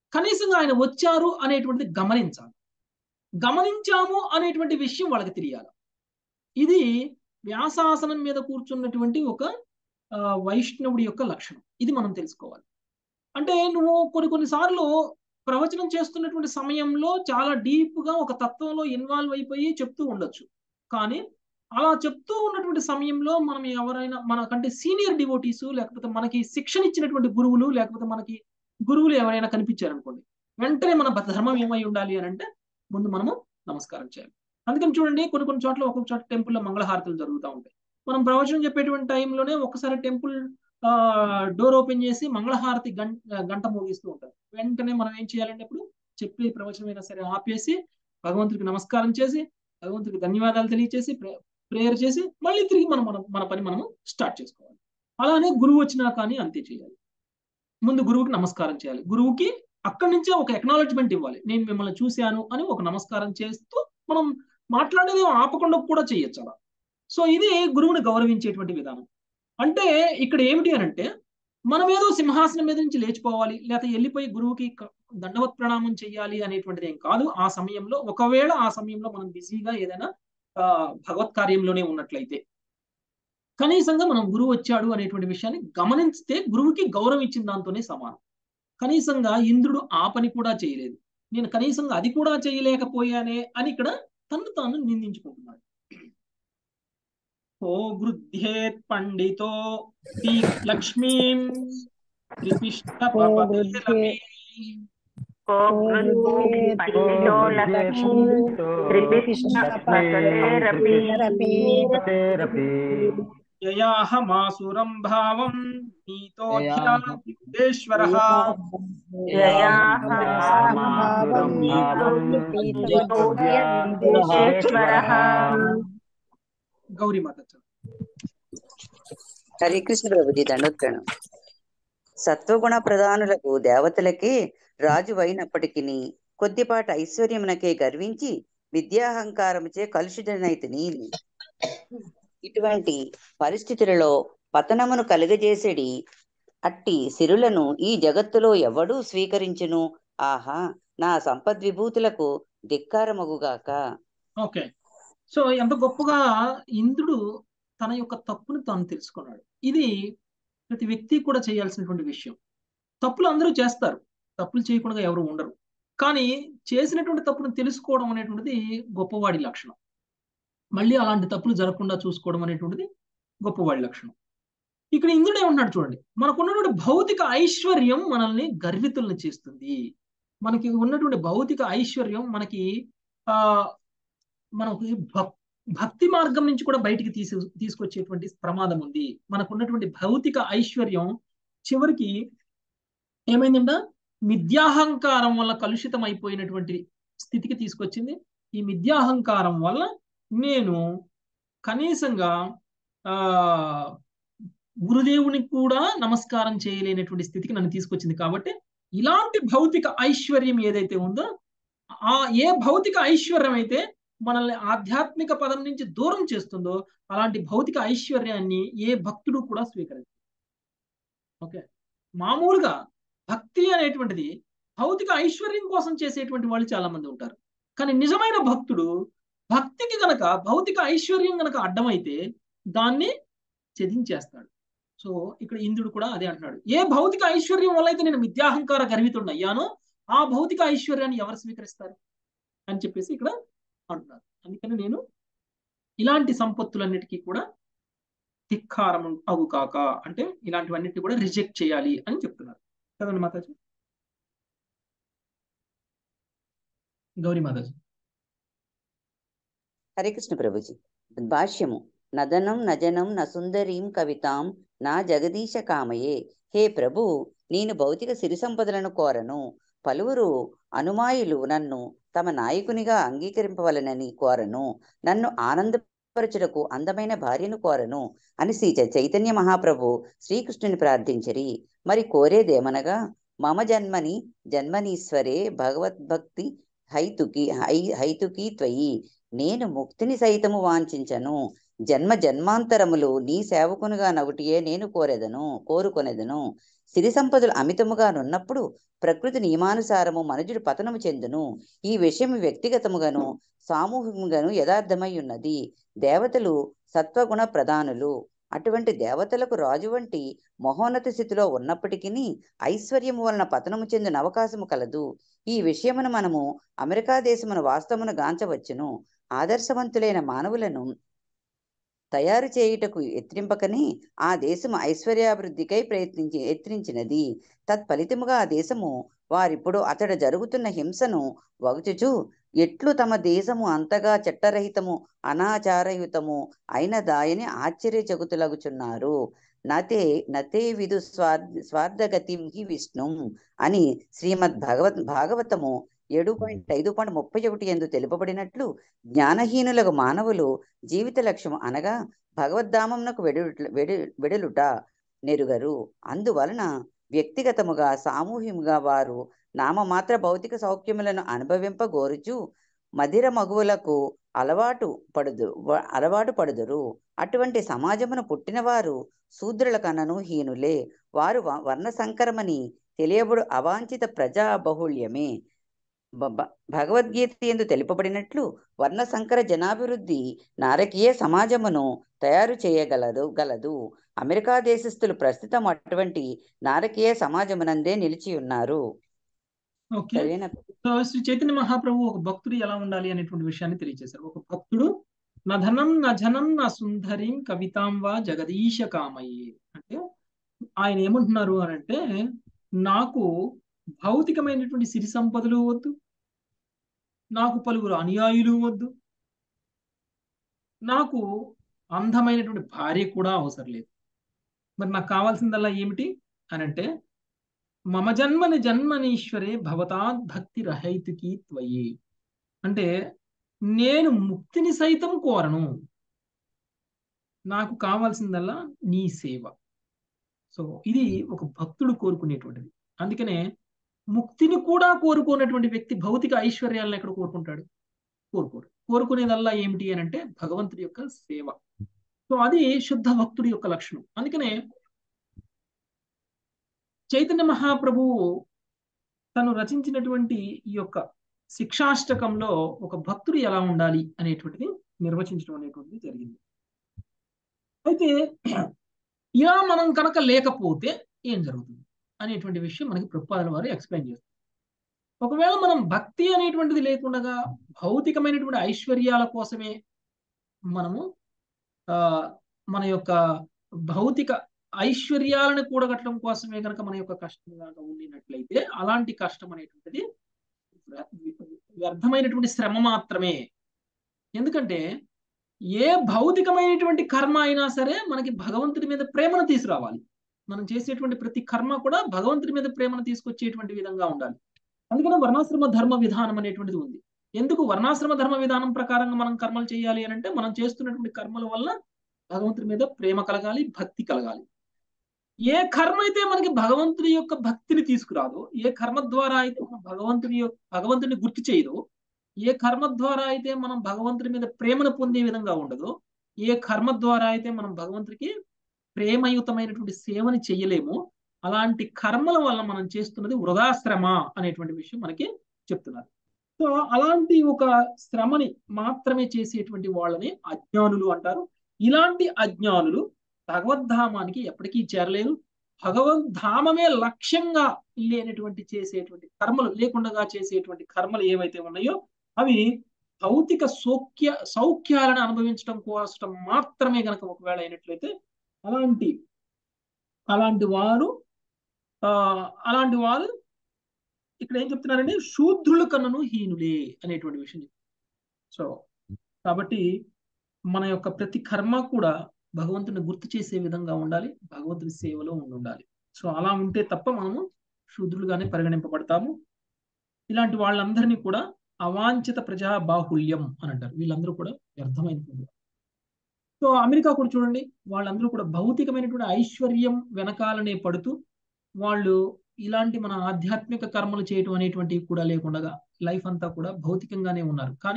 Speaker 1: కనీసంగా ఆయన వచ్చారు అనేటువంటిది గమనించాలి గమనించాము అనేటువంటి విషయం వాళ్ళకి తెలియాలి ఇది వ్యాసాసనం మీద కూర్చున్నటువంటి ఒక ఆ, వైష్ణవుడి యొక్క లక్షణం ఇది మనం తెలుసుకోవాలి అంటే నువ్వు కొన్ని కొన్నిసార్లు ప్రవచనం చేస్తున్నటువంటి సమయంలో చాలా డీప్ గా ఒక తత్వంలో ఇన్వాల్వ్ అయిపోయి చెప్తూ ఉండొచ్చు కానీ అలా చెప్తూ ఉన్నటువంటి సమయంలో మనం ఎవరైనా మనకంటే సీనియర్ డివోటీస్ లేకపోతే మనకి శిక్షణ ఇచ్చినటువంటి గురువులు లేకపోతే మనకి గురువులు ఎవరైనా కనిపించారనుకోండి వెంటనే మన ధర్మం ఏమై ఉండాలి అని అంటే ముందు మనము నమస్కారం చేయాలి అందుకని చూడండి కొన్ని కొన్ని చోట్ల ఒక్కొక్క చోట టెంపుల్లో మంగళహారతులు జరుగుతూ ఉంటాయి మనం ప్రవచనం చెప్పేటువంటి టైంలోనే ఒకసారి టెంపుల్ డోర్ ఓపెన్ చేసి మంగళహారతి గంట గంట మోగిస్తూ ఉంటారు వెంటనే మనం ఏం చేయాలంటే ఇప్పుడు చెప్పే ప్రవచనం అయినా సరే ఆపేసి భగవంతుడికి నమస్కారం చేసి భగవంతుడికి ధన్యవాదాలు తెలియచేసి ప్రేయర్ చేసి మళ్ళీ తిరిగి మనం మన మన పని మనము స్టార్ట్ చేసుకోవాలి అలానే గురువు వచ్చినా కానీ అంతే చేయాలి ముందు గురువుకి నమస్కారం చేయాలి గురువుకి అక్కడి నుంచే ఒక ఎక్నాలజ్మెంట్ ఇవ్వాలి నేను మిమ్మల్ని చూశాను అని ఒక నమస్కారం చేస్తూ మనం మాట్లాడేది ఆపకుండా కూడా చేయొచ్చు అలా సో ఇది గురువుని గౌరవించేటువంటి విధానం అంటే ఇక్కడ ఏమిటి అని అంటే మనం ఏదో సింహాసనం మీద నుంచి లేచిపోవాలి లేకపోతే వెళ్ళిపోయి గురువుకి క- దండవత్ ప్రణామం చేయాలి అనేటువంటిది ఏం కాదు ఆ సమయంలో ఒకవేళ ఆ సమయంలో మనం బిజీగా ఏదైనా ఆ, భగవత్ కార్యంలోనే ఉన్నట్లయితే కనీసంగా మనం గురువు వచ్చాడు అనేటువంటి విషయాన్ని గమనిస్తే గురువుకి గౌరవం ఇచ్చిన దాంతోనే సమానం కనీసంగా ఇంద్రుడు ఆ పని కూడా చేయలేదు నేను కనీసంగా అది కూడా చేయలేకపోయానే అని ఇక్కడ తను తాను నిందించుకుంటున్నాడు ఓ గృధ్యేత్ పండితో తి లక్ష్మీం త్రిపిష్ట పపదేరపి. యయాహ మాసురం భావం నీతోధ్యాశ్వర గౌరీ మాత
Speaker 9: హరే కృష్ణ ప్రభుజీ దండోత్ప్రణం సత్వగుణ ప్రధానులకు దేవతలకే రాజు అయినప్పటికీ కొద్దిపాటి ఐశ్వర్యమునకే గర్వించి విద్యాహంకారముచే కలుషితనైతిని ఇటువంటి పరిస్థితులలో పతనమును కలుగజేసేడి అట్టి సిరులను ఈ జగత్తులో ఎవడూ స్వీకరించును ఆహా నా సంపద్విభూతులకు ధిక్కారమగుగాక
Speaker 1: ఓకే సో ఎంత గొప్పగా ఇంద్రుడు తన యొక్క తప్పును తాను తెలుసుకున్నాడు ఇది ప్రతి వ్యక్తి కూడా చేయాల్సినటువంటి విషయం తప్పులు అందరూ చేస్తారు తప్పులు చేయకుండా ఎవరు ఉండరు కానీ చేసినటువంటి తప్పును తెలుసుకోవడం అనేటువంటిది గొప్పవాడి లక్షణం మళ్ళీ అలాంటి తప్పులు జరగకుండా చూసుకోవడం అనేటువంటిది గొప్పవాడి లక్షణం ఇక్కడ ఇంద్రుడు ఏమన్నాడు చూడండి మనకు ఉన్నటువంటి భౌతిక ఐశ్వర్యం మనల్ని గర్వితుల్ని చేస్తుంది మనకి ఉన్నటువంటి భౌతిక ఐశ్వర్యం మనకి ఆ మనకి భక్ భక్తి మార్గం నుంచి కూడా బయటికి తీసు తీసుకొచ్చేటువంటి ప్రమాదం ఉంది మనకు ఉన్నటువంటి భౌతిక ఐశ్వర్యం చివరికి ఏమైందంట మిథ్యాహంకారం వల్ల కలుషితం అయిపోయినటువంటి స్థితికి తీసుకొచ్చింది ఈ మిథ్యాహంకారం వల్ల నేను కనీసంగా ఆ గురుదేవునికి కూడా నమస్కారం చేయలేనటువంటి స్థితికి నన్ను తీసుకొచ్చింది కాబట్టి ఇలాంటి భౌతిక ఐశ్వర్యం ఏదైతే ఉందో ఆ ఏ భౌతిక ఐశ్వర్యం అయితే మనల్ని ఆధ్యాత్మిక పదం నుంచి దూరం చేస్తుందో అలాంటి భౌతిక ఐశ్వర్యాన్ని ఏ భక్తుడు కూడా స్వీకరించారు ఓకే మామూలుగా భక్తి అనేటువంటిది భౌతిక ఐశ్వర్యం కోసం చేసేటువంటి వాళ్ళు చాలా మంది ఉంటారు కానీ నిజమైన భక్తుడు భక్తికి గనక భౌతిక ఐశ్వర్యం గనక అడ్డమైతే దాన్ని ఛేదించేస్తాడు సో ఇక్కడ ఇంద్రుడు కూడా అదే అంటున్నాడు ఏ భౌతిక ఐశ్వర్యం వల్ల అయితే నేను మిథ్యాహంకార గర్వితుడిని అయ్యానో ఆ భౌతిక ఐశ్వర్యాన్ని ఎవరు స్వీకరిస్తారు అని చెప్పేసి ఇక్కడ అంటున్నారు అందుకని నేను ఇలాంటి సంపత్తులన్నిటికీ కూడా ధిక్కారం అవు కాక అంటే ఇలాంటివన్నిటిని కూడా రిజెక్ట్ చేయాలి అని చెప్తున్నారు కదండి మాతాజీ గౌరీ మాతాజీ
Speaker 9: హరే కృష్ణ ప్రభుజీ భాష్యము నదనం నజనం నసుందరీం కవితాం నా జగదీశ కామయే హే ప్రభు నేను భౌతిక సిరి సంపదలను కోరను పలువురు అనుమాయులు నన్ను తమ నాయకునిగా అంగీకరింపవలనని కోరను నన్ను ఆనందపరచుటకు అందమైన భార్యను కోరను అని శ్రీ చ- చైతన్య మహాప్రభు శ్రీకృష్ణుని ప్రార్థించరి మరి కోరేదేమనగా మమ జన్మని జన్మనీశ్వరే భగవద్భక్తి హైతుకి హై హైతుకి త్వయి నేను ముక్తిని సైతము వాంఛించను జన్మ జన్మాంతరములు నీ సేవకునిగా నగుటియే నేను కోరెదను కోరుకొనెదను సిరి సంపదలు అమితముగా నున్నప్పుడు ప్రకృతి నియమానుసారము మనుజుడు పతనము చెందును ఈ విషయం వ్యక్తిగతముగాను సామూహికముగాను యథార్థమై ఉన్నది దేవతలు సత్వగుణ ప్రధానులు అటువంటి దేవతలకు రాజు వంటి మహోన్నత స్థితిలో ఉన్నప్పటికీ ఐశ్వర్యము వలన పతనము చెందిన అవకాశము కలదు ఈ విషయమును మనము అమెరికా దేశమును వాస్తవమును గాంచవచ్చును ఆదర్శవంతులైన మానవులను తయారు చేయుటకు ఎత్రింపకనే ఆ దేశము ఐశ్వర్యాభివృద్ధికై ప్రయత్నించి ఎత్రించినది తత్ఫలితముగా ఆ దేశము వారిప్పుడు అతడు జరుగుతున్న హింసను వగుచుచు ఎట్లు తమ దేశము అంతగా చట్టరహితము అనాచారయుతము అయిన దాయని ఆశ్చర్యచకుతులగుచున్నారు నతే నతే విదు స్వార్ స్వార్థగతిం హి విష్ణుం అని శ్రీమద్ భగవత్ భాగవతము ఏడు పాయింట్ ఐదు పాయింట్ ముప్పై ఒకటి ఎందు తెలుపబడినట్లు జ్ఞానహీనులకు మానవులు జీవిత లక్ష్యం అనగా భగవద్ధామంనకు వెడుట వెడు వెడలుట నెరుగరు అందువలన వ్యక్తిగతముగా సామూహికంగా వారు నామమాత్ర భౌతిక సౌఖ్యములను అనుభవింపగోరుచు మధిర మగువులకు అలవాటు పడుదు వ- అలవాటు పడుదురు అటువంటి సమాజమును పుట్టినవారు శూద్రుల కన్నను హీనులే వారు వ- వర్ణ సంకరమని తెలియబడు అవాంఛిత ప్రజా బహుళ్యమే బ- బ- భగవద్గీత ఎందు తెలుపబడినట్లు వర్ణ సంకర జనాభివృద్ధి నారకీయ సమాజమును తయారు చేయగలదు గలదు అమెరికా దేశస్థులు ప్రస్తుతం అటువంటి నారకీయ సమాజమునందే నిలిచి ఉన్నారు
Speaker 1: ఓకే
Speaker 9: సరేనా
Speaker 1: సో శ్రీ చైతన్య మహాప్రభు ఒక భక్తుడు ఎలా ఉండాలి అనేటువంటి విషయాన్ని తెలియజేశారు ఒక భక్తుడు నా ధనం నా జనం నా సుందరీం కవితాం వా జగదీశ కామయ్యే అంటే ఆయన ఏమంటున్నారు అని అంటే నాకు భౌతికమైనటువంటి సిరి సంపదలు వద్దు నాకు పలువురు అనుయాయులు వద్దు నాకు అందమైనటువంటి భార్య కూడా అవసరం లేదు మరి నాకు కావాల్సిందల్లా ఏమిటి అని అంటే మమ జన్మని జన్మనీశ్వరే భవతాద్ భక్తి రహైతుకి త్వయి అంటే నేను ముక్తిని సైతం కోరను నాకు కావాల్సిందల్లా నీ సేవ సో ఇది ఒక భక్తుడు కోరుకునేటువంటిది అందుకనే ముక్తిని కూడా కోరుకునేటువంటి వ్యక్తి భౌతిక ఐశ్వర్యాలను ఎక్కడ కోరుకుంటాడు కోరుకోడు కోరుకునేదల్లా ఏమిటి అని అంటే భగవంతుడి యొక్క సేవ సో అది శుద్ధ భక్తుడి యొక్క లక్షణం అందుకనే చైతన్య మహాప్రభువు తను రచించినటువంటి ఈ యొక్క శిక్షాష్టకంలో ఒక భక్తుడు ఎలా ఉండాలి అనేటువంటిది నిర్వచించడం అనేటువంటిది జరిగింది అయితే ఇలా మనం కనుక లేకపోతే ఏం జరుగుతుంది అనేటువంటి విషయం మనకి ప్రతిపాదన వారు ఎక్స్ప్లెయిన్ చేస్తారు ఒకవేళ మనం భక్తి అనేటువంటిది లేకుండా భౌతికమైనటువంటి ఐశ్వర్యాల కోసమే మనము ఆ మన యొక్క భౌతిక ఐశ్వర్యాలను కూడగట్టడం కోసమే కనుక మన యొక్క కష్టం కనుక ఉండినట్లయితే అలాంటి కష్టం అనేటువంటిది వ్యర్థమైనటువంటి శ్రమ మాత్రమే ఎందుకంటే ఏ భౌతికమైనటువంటి కర్మ అయినా సరే మనకి భగవంతుడి మీద ప్రేమను తీసుకురావాలి మనం చేసేటువంటి ప్రతి కర్మ కూడా భగవంతుడి మీద ప్రేమను తీసుకొచ్చేటువంటి విధంగా ఉండాలి అందుకనే వర్ణాశ్రమ ధర్మ విధానం అనేటువంటిది ఉంది ఎందుకు వర్ణాశ్రమ ధర్మ విధానం ప్రకారంగా మనం కర్మలు చేయాలి అని అంటే మనం చేస్తున్నటువంటి కర్మల వల్ల భగవంతుడి మీద ప్రేమ కలగాలి భక్తి కలగాలి ఏ కర్మ అయితే మనకి భగవంతుడి యొక్క భక్తిని తీసుకురాదో ఏ కర్మ ద్వారా అయితే మనం భగవంతుడి యొక్క భగవంతుడిని గుర్తు చేయదో ఏ కర్మ ద్వారా అయితే మనం భగవంతుడి మీద ప్రేమను పొందే విధంగా ఉండదో ఏ కర్మ ద్వారా అయితే మనం భగవంతుడికి ప్రేమయుతమైనటువంటి సేవని చెయ్యలేమో అలాంటి కర్మల వల్ల మనం చేస్తున్నది వృధాశ్రమ అనేటువంటి విషయం మనకి చెప్తున్నారు సో అలాంటి ఒక శ్రమని మాత్రమే చేసేటువంటి వాళ్ళని అజ్ఞానులు అంటారు ఇలాంటి అజ్ఞానులు భగవద్ధామానికి ఎప్పటికీ చేరలేరు భగవద్ధామమే లక్ష్యంగా లేనటువంటి చేసేటువంటి కర్మలు లేకుండా చేసేటువంటి కర్మలు ఏవైతే ఉన్నాయో అవి భౌతిక సౌఖ్య సౌఖ్యాలను అనుభవించడం కోసం మాత్రమే గనక ఒకవేళ అయినట్లయితే అలాంటి అలాంటి వారు ఆ అలాంటి వారు ఇక్కడ ఏం చెప్తున్నారంటే శూద్రుల కన్నను హీనులే అనేటువంటి విషయం సో కాబట్టి మన యొక్క ప్రతి కర్మ కూడా భగవంతుని గుర్తు చేసే విధంగా ఉండాలి భగవంతుని సేవలో ఉండాలి సో అలా ఉంటే తప్ప మనము శూద్రులుగానే పరిగణింపబడతాము ఇలాంటి వాళ్ళందరినీ కూడా అవాంఛిత ప్రజా బాహుల్యం అని అంటారు వీళ్ళందరూ కూడా వ్యర్థమైనటువంటి సో అమెరికా కూడా చూడండి వాళ్ళందరూ కూడా భౌతికమైనటువంటి ఐశ్వర్యం వెనకాలనే పడుతూ వాళ్ళు ఇలాంటి మన ఆధ్యాత్మిక కర్మలు చేయటం అనేటువంటివి కూడా లేకుండా లైఫ్ అంతా కూడా భౌతికంగానే ఉన్నారు కానీ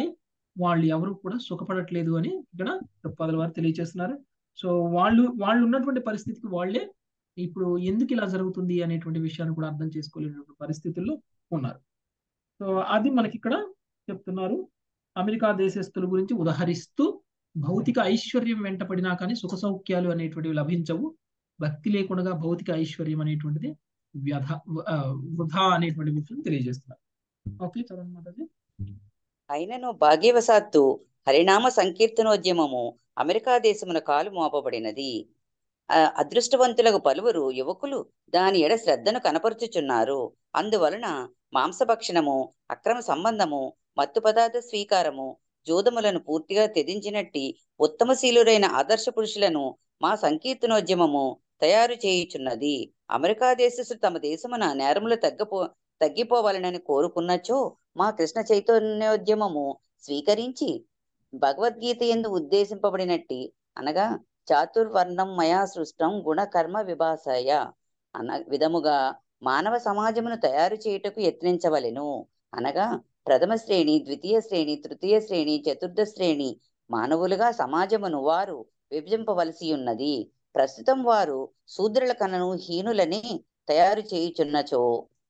Speaker 1: వాళ్ళు ఎవరు కూడా సుఖపడట్లేదు అని ఇక్కడ ప్రభుపాదుల వారు తెలియజేస్తున్నారు సో వాళ్ళు వాళ్ళు ఉన్నటువంటి పరిస్థితికి వాళ్ళే ఇప్పుడు ఎందుకు ఇలా జరుగుతుంది అనేటువంటి విషయాన్ని కూడా అర్థం చేసుకోలేనటువంటి పరిస్థితుల్లో ఉన్నారు సో అది మనకి ఇక్కడ చెప్తున్నారు అమెరికా దేశస్తుల గురించి ఉదహరిస్తూ భౌతిక ఐశ్వర్యం వెంటపడినా కానీ సుఖ సౌఖ్యాలు అనేటువంటివి లభించవు భక్తి లేకుండా భౌతిక ఐశ్వర్యం అనేటువంటిది వ్యధ ఆ, వృధా అనేటువంటి విషయం తెలియజేస్తున్నారు ఓకే చదవండి మాతాజీ
Speaker 9: అయినను భాగ్యవశాత్తు హరినామ సంకీర్తనోద్యమము అమెరికా దేశమున కాలు మోపబడినది ఆ, అదృష్టవంతులకు పలువురు యువకులు దాని ఎడ శ్రద్ధను కనపరుచుచున్నారు అందువలన మాంసభక్షణము అక్రమ సంబంధము మత్తు పదార్థ స్వీకారము జూదములను పూర్తిగా త్యజించినట్టి ఉత్తమశీలురైన ఆదర్శ పురుషులను మా సంకీర్తనోద్యమము తయారు చేయుచున్నది అమెరికా దేశస్థులు తమ దేశమున నేరములు తగ్గపో తగ్గిపోవాలనని కోరుకున్నచో మా కృష్ణ చైతన్యోద్యమము స్వీకరించి భగవద్గీత ఎందు ఉద్దేశింపబడినట్టి అనగా చాతుర్వర్ణం మయా సృష్టం గుణ కర్మ విభాసయ అన విధముగా మానవ సమాజమును తయారు చేయుటకు యత్నించవలెను అనగా ప్రథమ శ్రేణి ద్వితీయ శ్రేణి తృతీయ శ్రేణి చతుర్థ శ్రేణి మానవులుగా సమాజమును వారు విభజింపవలసి ఉన్నది ప్రస్తుతం వారు శూద్రుల కనను హీనులని తయారు చేయుచున్నచో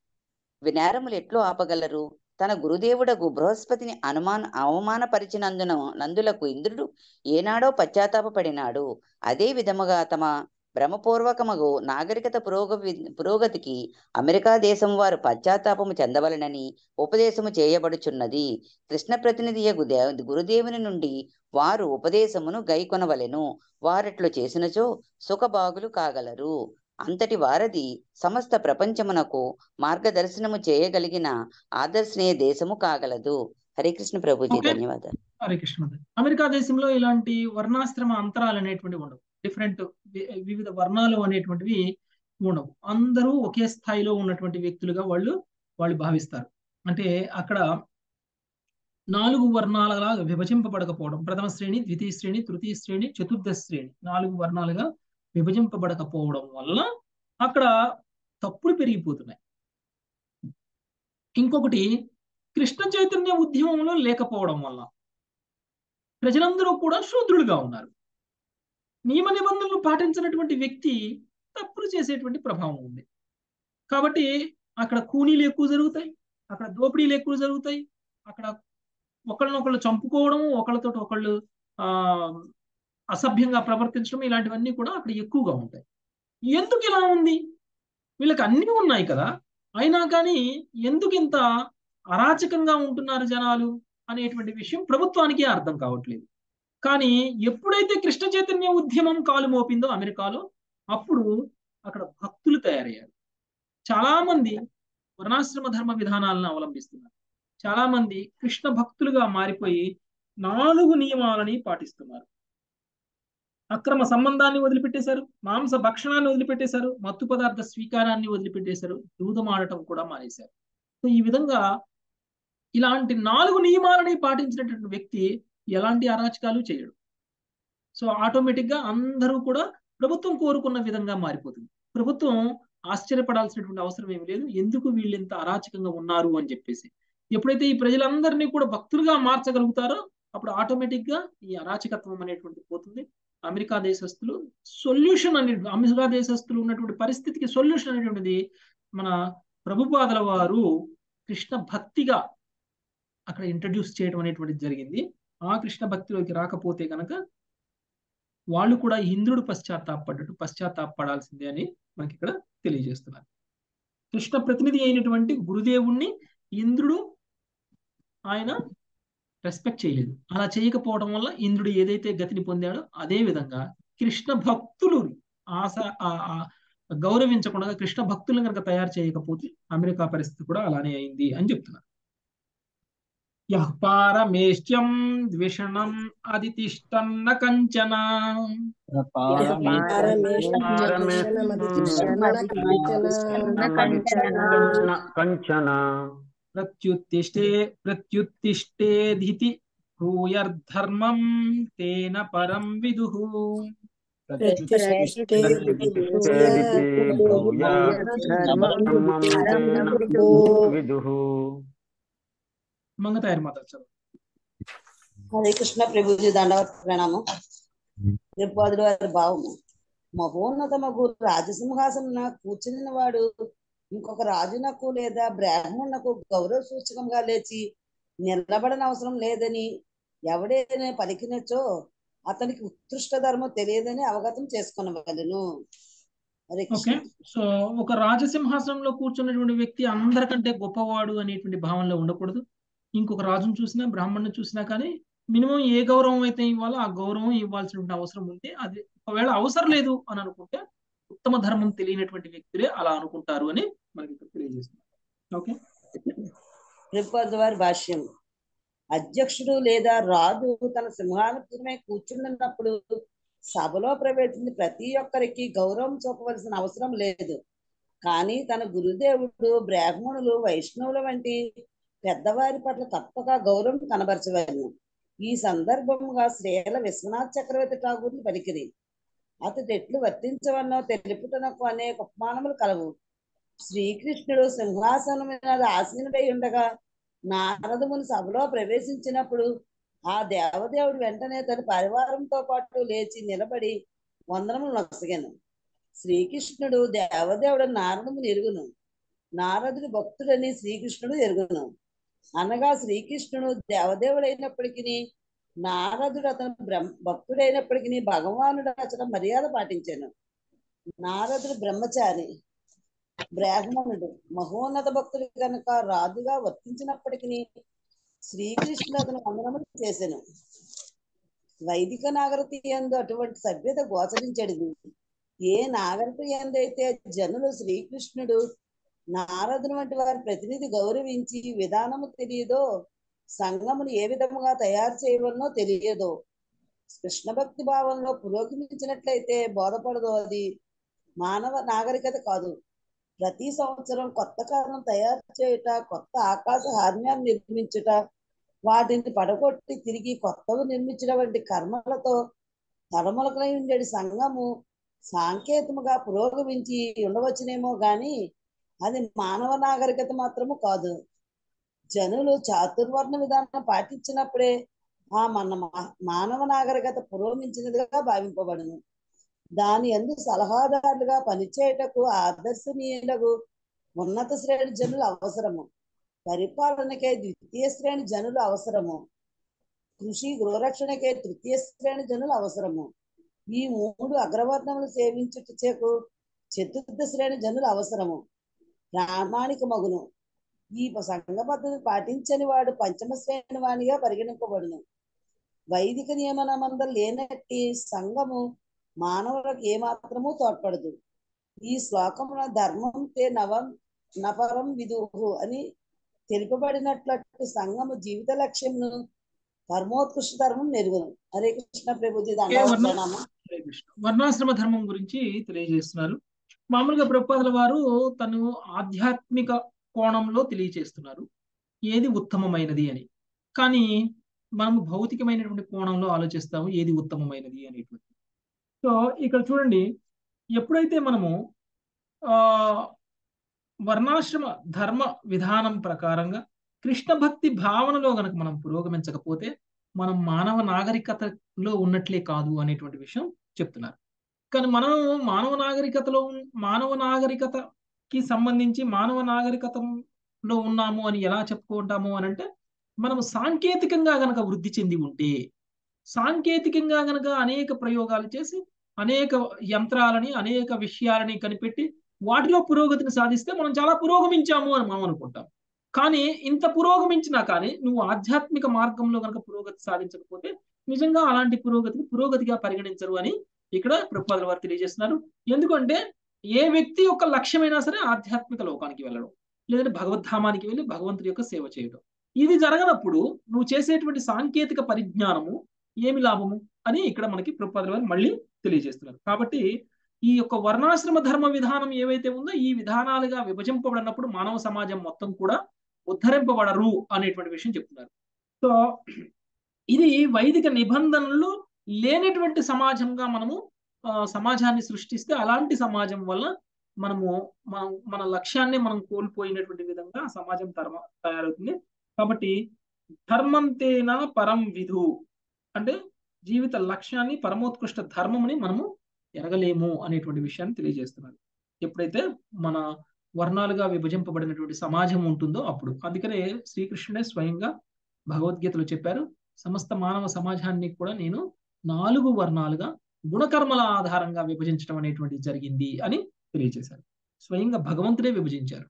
Speaker 9: వినేరములు ఎట్లు ఆపగలరు తన గురుదేవుడకు బృహస్పతిని అనుమాన అవమానపరిచినందున నందులకు ఇంద్రుడు ఏనాడో పశ్చాత్తాపపడినాడు అదే విధముగా తమ భ్రమపూర్వకమగు నాగరికత పురోగ పురోగతికి అమెరికా దేశం వారు పశ్చాత్తాపము చెందవలనని ఉపదేశము చేయబడుచున్నది కృష్ణ ప్రతినిధియగు దే గురుదేవుని నుండి వారు ఉపదేశమును గైకొనవలెను వారట్లు చేసినచో సుఖభాగులు కాగలరు అంతటి వారది సమస్త ప్రపంచమునకు మార్గదర్శనము చేయగలిగిన ఆదర్శనీయ దేశము కాగలదు హరికృష్ణ ప్రభుజీ
Speaker 1: Okay.
Speaker 9: ధన్యవాదాలు
Speaker 1: హరే కృష్ణ అమెరికా దేశంలో ఇలాంటి వర్ణాశ్రమ అంతరాలు అనేటువంటివి ఉండవు డిఫరెంట్ వివిధ వర్ణాలు అనేటువంటివి ఉండవు అందరూ ఒకే స్థాయిలో ఉన్నటువంటి వ్యక్తులుగా వాళ్ళు వాళ్ళు భావిస్తారు అంటే అక్కడ నాలుగు వర్ణాలుగా విభజింపబడకపోవడం ప్రథమ శ్రేణి ద్వితీయ శ్రేణి తృతీయ శ్రేణి చతుర్థ శ్రేణి నాలుగు వర్ణాలుగా విభజింపబడకపోవడం వల్ల అక్కడ తప్పులు పెరిగిపోతున్నాయి ఇంకొకటి కృష్ణ చైతన్య ఉద్యమంలో లేకపోవడం వల్ల ప్రజలందరూ కూడా శూద్రులుగా ఉన్నారు నియమ నిబంధనలు పాటించినటువంటి వ్యక్తి తప్పులు చేసేటువంటి ప్రభావం ఉంది కాబట్టి అక్కడ కూనీలు ఎక్కువ జరుగుతాయి అక్కడ దోపిడీలు ఎక్కువ జరుగుతాయి అక్కడ ఒకళ్ళనొకళ్ళు చంపుకోవడం ఒకళ్ళతో ఒకళ్ళు ఆ అసభ్యంగా ప్రవర్తించడం ఇలాంటివన్నీ కూడా అక్కడ ఎక్కువగా ఉంటాయి ఎందుకు ఇలా ఉంది వీళ్ళకి అన్నీ ఉన్నాయి కదా అయినా కానీ ఎందుకు ఇంత అరాచకంగా ఉంటున్నారు జనాలు అనేటువంటి విషయం ప్రభుత్వానికి అర్థం కావట్లేదు కానీ ఎప్పుడైతే కృష్ణ చైతన్య ఉద్యమం కాలు మోపిందో అమెరికాలో అప్పుడు అక్కడ భక్తులు తయారయ్యారు చాలా మంది వర్ణాశ్రమ ధర్మ విధానాలను అవలంబిస్తున్నారు చాలా మంది కృష్ణ భక్తులుగా మారిపోయి నాలుగు నియమాలని పాటిస్తున్నారు అక్రమ సంబంధాన్ని వదిలిపెట్టేశారు మాంస భక్షణాన్ని వదిలిపెట్టేశారు మత్తు పదార్థ స్వీకారాన్ని వదిలిపెట్టేశారు దూదమాడటం కూడా మానేశారు సో ఈ విధంగా ఇలాంటి నాలుగు నియమాలని పాటించినటువంటి వ్యక్తి ఎలాంటి అరాచకాలు చేయడు సో ఆటోమేటిక్ గా అందరూ కూడా ప్రభుత్వం కోరుకున్న విధంగా మారిపోతుంది ప్రభుత్వం ఆశ్చర్యపడాల్సినటువంటి అవసరం ఏమి లేదు ఎందుకు వీళ్ళు ఇంత అరాచకంగా ఉన్నారు అని చెప్పేసి ఎప్పుడైతే ఈ ప్రజలందరినీ కూడా భక్తులుగా మార్చగలుగుతారో అప్పుడు ఆటోమేటిక్ గా ఈ అరాచకత్వం అనేటువంటి పోతుంది అమెరికా దేశస్తులు సొల్యూషన్ అనే అమెరికా దేశస్తులు ఉన్నటువంటి పరిస్థితికి సొల్యూషన్ అనేటువంటిది మన ప్రభుపాదల వారు కృష్ణ భక్తిగా అక్కడ ఇంట్రడ్యూస్ చేయడం అనేటువంటిది జరిగింది ఆ కృష్ణ భక్తిలోకి రాకపోతే కనుక వాళ్ళు కూడా ఇంద్రుడు పశ్చాత్తాపడ్డట్టు పశ్చాత్తాపడాల్సిందే అని మనకి ఇక్కడ తెలియజేస్తున్నారు కృష్ణ ప్రతినిధి అయినటువంటి గురుదేవుణ్ణి ఇంద్రుడు ఆయన రెస్పెక్ట్ చేయలేదు అలా చేయకపోవడం వల్ల ఇంద్రుడు ఏదైతే గతిని పొందాడో అదే విధంగా కృష్ణ భక్తులు ఆశ గౌరవించకుండా కృష్ణ భక్తులను కనుక తయారు చేయకపోతే అమెరికా పరిస్థితి కూడా అలానే అయింది అని చెప్తున్నారు యః పారమేష్ట్యం ద్విషణం అదితిష్టన్న కంచన
Speaker 4: కంచన
Speaker 1: ప్రత్యుత్తిష్టే ప్రత్యుత్తిష్టేధితి భూయర్ధర్మం తేన పరం విదుః
Speaker 4: విదుః
Speaker 1: మంగతాయర్ మాత చదువు
Speaker 10: హరే కృష్ణ ప్రభుజీ దండవత ప్రణామం త్రిపాదుడు వారి భావము మహోన్నతమగు రాజసింహాసన కూర్చుని వాడు ఇంకొక రాజునకు లేదా బ్రాహ్మణునకు గౌరవ సూచకంగా లేచి నిలబడని అవసరం లేదని ఎవడైనా పలికినచో అతనికి ఉత్కృష్ట ధర్మం తెలియదని అవగతం చేసుకునవలను హరే
Speaker 1: ఓకే
Speaker 10: కృష్ణ
Speaker 1: సో ఒక రాజసింహాసనంలో కూర్చున్నటువంటి వ్యక్తి అందరికంటే గొప్పవాడు అనేటువంటి భావనలో ఉండకూడదు ఇంకొక రాజును చూసినా బ్రాహ్మణుని చూసినా కానీ మినిమం ఏ గౌరవం అయితే ఇవ్వాలో ఆ గౌరవం ఇవ్వాల్సినటువంటి అవసరం ఉంటే అది ఒకవేళ అవసరం లేదు అని అనుకుంటే ఉత్తమ ధర్మం తెలియనటువంటి వ్యక్తులే అలా అనుకుంటారు అని మనకి ఇక్కడ తెలియజేస్తున్నారు ఓకే
Speaker 10: త్రిపాదు వారి భాష్యం అధ్యక్షుడు లేదా రాజు తన సింహాసనమై కూర్చున్నప్పుడు సభలో ప్రవేశించిన ప్రతి ఒక్కరికి గౌరవం చూపవలసిన అవసరం లేదు కానీ తన గురుదేవుడు బ్రాహ్మణులు వైష్ణవుల వంటి పెద్దవారి పట్ల తప్పక గౌరవం కనబరచవలను ఈ సందర్భముగా శ్రీల విశ్వనాథ్ చక్రవర్తి ఠాగూర్ని పలికిరి అతడు ఎట్లు వర్తించవన్నో తెలుపుటనకు అనేక ఉపమానములు కలవు శ్రీకృష్ణుడు సింహాసనం మీద ఆసీనుడై ఉండగా నారదముని సభలో ప్రవేశించినప్పుడు ఆ దేవదేవుడు వెంటనే తన పరివారంతో పాటు లేచి నిలబడి వందనములు నొసగాను శ్రీకృష్ణుడు దేవదేవుడు నారదముని ఎరుగును నారదుడి భక్తుడని శ్రీకృష్ణుడు ఎరుగును అనగా శ్రీకృష్ణుడు దేవదేవుడైనప్పటికీ నారదుడు అతను బ్రహ్మ భక్తుడైనప్పటికీ భగవానుడు అతను మర్యాద పాటించాను నారదుడు బ్రహ్మచారి బ్రాహ్మణుడు మహోన్నత భక్తుడు కనుక రాజుగా వర్తించినప్పటికీ శ్రీకృష్ణుడు అతను వందనములు చేశాను వైదిక నాగరికత ఎందు అటువంటి సభ్యత గోచరించడిది ఏ నాగరికత ఎందైతే జనులు శ్రీకృష్ణుడు నారదుని వంటి వారి ప్రతినిధి గౌరవించి విధానము తెలియదో సంఘమును ఏ విధముగా తయారు చేయవలనో తెలియదో కృష్ణ భక్తి భావంలో పురోగమించినట్లయితే బోధపడదో అది మానవ నాగరికత కాదు ప్రతి సంవత్సరం కొత్త కారణం తయారు చేయుట కొత్త ఆకాశ హార్మ్యాన్ని నిర్మించుట వాటిని పడగొట్టి తిరిగి కొత్తవి నిర్మించడం వంటి కర్మలతో తరములకై ఉండేది సంఘము సాంకేతముగా పురోగమించి ఉండవచ్చునేమో గాని అది మానవ నాగరికత మాత్రము కాదు జనులు చాతుర్వర్ణ విధానం పాటించినప్పుడే ఆ మన మా- మానవ నాగరికత పురోగమించినదిగా భావింపబడును దాని ఎందు సలహాదారులుగా పనిచేయటకు ఆదర్శనీయులకు ఉన్నత శ్రేణి జనులు అవసరము పరిపాలనకే ద్వితీయ శ్రేణి జనులు అవసరము కృషి గృహరక్షణకే తృతీయ శ్రేణి జనులు అవసరము ఈ మూడు అగ్రవర్ణములు సేవించుటకు చతుర్థ శ్రేణి జనులు అవసరము ప్రామాణిక మగును ఈ సంఘ పద్ధతి పాటించని వాడు పంచమ శ్రేణి వాణిగా పరిగణింపబడును వైదిక నియమనమంద లేనట్టి సంఘము మానవులకు ఏమాత్రము తోడ్పడదు ఈ శ్లోకమున ధర్మం తే నవం నపరం విదుహు అని తెలుపబడినట్లు సంఘము జీవిత లక్ష్యమును పరమోత్కృష్ట ధర్మం నెరుగును హరే కృష్ణ ప్రభుజీ
Speaker 1: ఓకే, వర్ణ-
Speaker 10: దండవరణము
Speaker 1: హరే కృష్ణ. వర్ణాశ్రమ ధర్మం గురించి తెలియజేస్తున్నారు మామూలుగా ప్రభుపాదుల వారు తను ఆధ్యాత్మిక కోణంలో తెలియజేస్తున్నారు ఏది ఉత్తమమైనది అని కానీ మనము భౌతికమైనటువంటి కోణంలో ఆలోచిస్తాము ఏది ఉత్తమమైనది అనేటువంటి సో ఇక్కడ చూడండి ఎప్పుడైతే మనము ఆ వర్ణాశ్రమ ధర్మ విధానం ప్రకారంగా కృష్ణ భక్తి భావనలో గనక మనం పురోగమించకపోతే మనం మానవ నాగరికతలో ఉన్నట్లే కాదు అనేటువంటి విషయం చెప్తున్నారు కానీ మనం మానవ నాగరికతలో ఉన్- మానవ నాగరికతకి సంబంధించి మానవ నాగరికతలో ఉన్నాము అని ఎలా చెప్పుకుంటాము అని అంటే మనము సాంకేతికంగా గనక వృద్ధి చెంది ఉంటే సాంకేతికంగా గనక అనేక ప్రయోగాలు చేసి అనేక యంత్రాలని అనేక విషయాలని కనిపెట్టి వాటిలో పురోగతిని సాధిస్తే మనం చాలా పురోగమించాము అని మనం అనుకుంటాం కానీ ఇంత పురోగమించినా కానీ నువ్వు ఆధ్యాత్మిక మార్గంలో కనుక పురోగతి సాధించకపోతే నిజంగా అలాంటి పురోగతిని పురోగతిగా పరిగణించరు అని ఇక్కడ ప్రభుపాదుల వారు తెలియజేస్తున్నారు ఎందుకంటే ఏ వ్యక్తి యొక్క లక్ష్యమైనా సరే ఆధ్యాత్మిక లోకానికి వెళ్ళడం లేదంటే భగవద్ధామానికి వెళ్ళి భగవంతుడి యొక్క సేవ చేయడం ఇది జరగనప్పుడు నువ్వు చేసేటువంటి సాంకేతిక పరిజ్ఞానము ఏమి లాభము అని ఇక్కడ మనకి ప్రభుపాదుల వారు మళ్ళీ తెలియజేస్తున్నారు కాబట్టి ఈ యొక్క వర్ణాశ్రమ ధర్మ విధానం ఏవైతే ఉందో ఈ విధానాలుగా విభజింపబడినప్పుడు మానవ సమాజం మొత్తం కూడా ఉద్ధరింపబడరు అనేటువంటి విషయం చెప్తున్నారు సో ఇది వైదిక నిబంధనలు లేనటువంటి సమాజంగా మనము ఆ, సమాజాన్ని సృష్టిస్తే అలాంటి సమాజం వల్ల మనము మనం మన లక్ష్యాన్ని మనం కోల్పోయినటువంటి విధంగా ఆ సమాజం తరమ తయారవుతుంది కాబట్టి ధర్మంతేన పరం విధు అంటే జీవిత లక్ష్యాన్ని పరమోత్కృష్ట ధర్మముని మనము ఎరగలేము అనేటువంటి విషయాన్ని తెలియజేస్తున్నారు ఎప్పుడైతే మన వర్ణాలుగా విభజింపబడినటువంటి సమాజం ఉంటుందో అప్పుడు అందుకనే శ్రీకృష్ణుడే స్వయంగా భగవద్గీతలో చెప్పారు సమస్త మానవ సమాజాన్ని కూడా నేను నాలుగు వర్ణాలుగా గుణకర్మల ఆధారంగా విభజించడం అనేటువంటిది జరిగింది అని తెలియజేశారు స్వయంగా భగవంతుడే విభజించారు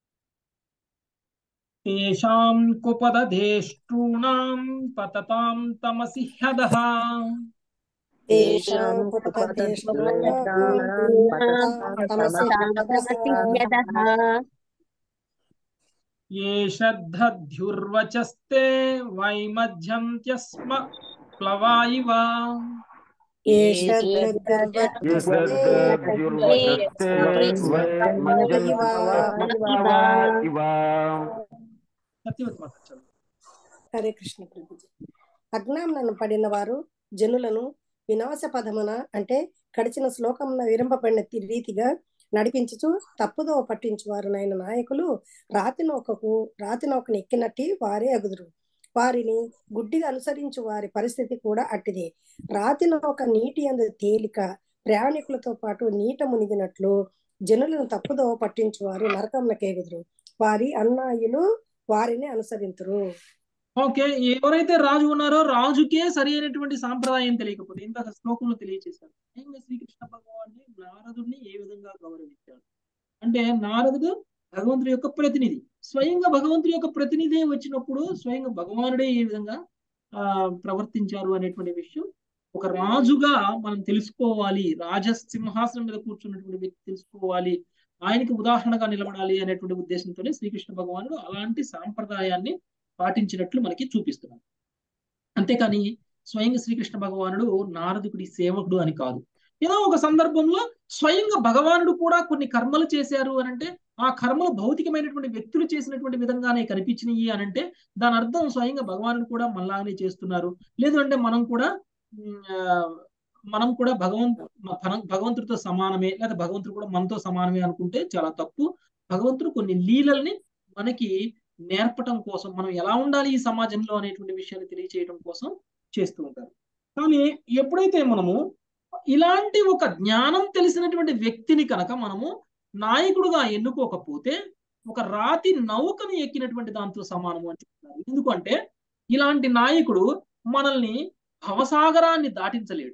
Speaker 1: తేషాం కుపదధేష్ట్రూణాం పతతాం తమసి హ్యదః
Speaker 3: తేషాం
Speaker 1: ఏ శ్రద్ధధ్యుర్వచస్తే వైమధ్యంత్యస్మ ప్లవా ఇవ సత్యవతి మాత చదువు.
Speaker 3: హరే కృష్ణ ప్రభుజీ అజ్ఞానం పడిన వారు జనులను వినాశ పదమున అంటే గడిచిన శ్లోకమున విరంపబడిన తి- రీతిగా నడిపించుచు తప్పుదో పట్టించువారు నైన నాయకులు రాతి నౌకకు రాతి నౌకను ఎక్కినట్టి వారే అగుదురు వారిని గుడ్డిగా అనుసరించు వారి పరిస్థితి కూడా అట్టిదే రాతి నౌక నీటి అందు తేలిక ప్రయాణికులతో పాటు నీట మునిగినట్లు జనులను తప్పుదో పట్టించువారు నరకమునకేగుదురు వారి అన్నాయులు వారిని అనుసరింతురు
Speaker 1: ఓకే ఎవరైతే రాజు ఉన్నారో రాజుకే సరి అయినటువంటి సాంప్రదాయం తెలియకపోతే ఇంత శ్లోకంలో తెలియచేశారు స్వయంగా శ్రీకృష్ణ భగవాన్ని నారదుడిని ఏ విధంగా గౌరవించాడు అంటే నారదుడు భగవంతుడి యొక్క ప్రతినిధి స్వయంగా భగవంతుడి యొక్క ప్రతినిధి వచ్చినప్పుడు స్వయంగా భగవానుడే ఏ విధంగా ఆ ప్రవర్తించారు అనేటువంటి విషయం ఒక రాజుగా మనం తెలుసుకోవాలి రాజ సింహాసనం మీద కూర్చున్నటువంటి వ్యక్తి తెలుసుకోవాలి ఆయనకి ఉదాహరణగా నిలబడాలి అనేటువంటి ఉద్దేశంతోనే శ్రీకృష్ణ భగవానుడు అలాంటి సాంప్రదాయాన్ని పాటించినట్లు మనకి చూపిస్తున్నారు అంతేకాని స్వయంగా శ్రీకృష్ణ భగవానుడు నారదుడి సేవకుడు అని కాదు ఏదో ఒక సందర్భంలో స్వయంగా భగవానుడు కూడా కొన్ని కర్మలు చేశారు అని అంటే ఆ కర్మలు భౌతికమైనటువంటి వ్యక్తులు చేసినటువంటి విధంగానే కనిపించినాయి అని అంటే దాని అర్థం స్వయంగా భగవానుడు కూడా మనలాగానే చేస్తున్నారు లేదు అంటే మనం కూడా ఉమ్, ఆ, మనం కూడా భగవంతు మనం భగవంతుడితో సమానమే లేదా భగవంతుడు కూడా మనతో సమానమే అనుకుంటే చాలా తప్పు భగవంతుడు కొన్ని లీలల్ని మనకి నేర్పటం కోసం మనం ఎలా ఉండాలి ఈ సమాజంలో అనేటువంటి విషయాన్ని తెలియచేయడం కోసం చేస్తూ ఉంటారు కానీ ఎప్పుడైతే మనము ఇలాంటి ఒక జ్ఞానం తెలిసినటువంటి వ్యక్తిని కనుక మనము నాయకుడుగా ఎన్నుకోకపోతే ఒక రాతి నౌకని ఎక్కినటువంటి దాంతో సమానము అని చెప్తున్నారు ఎందుకంటే ఇలాంటి నాయకుడు మనల్ని భవసాగరాన్ని దాటించలేడు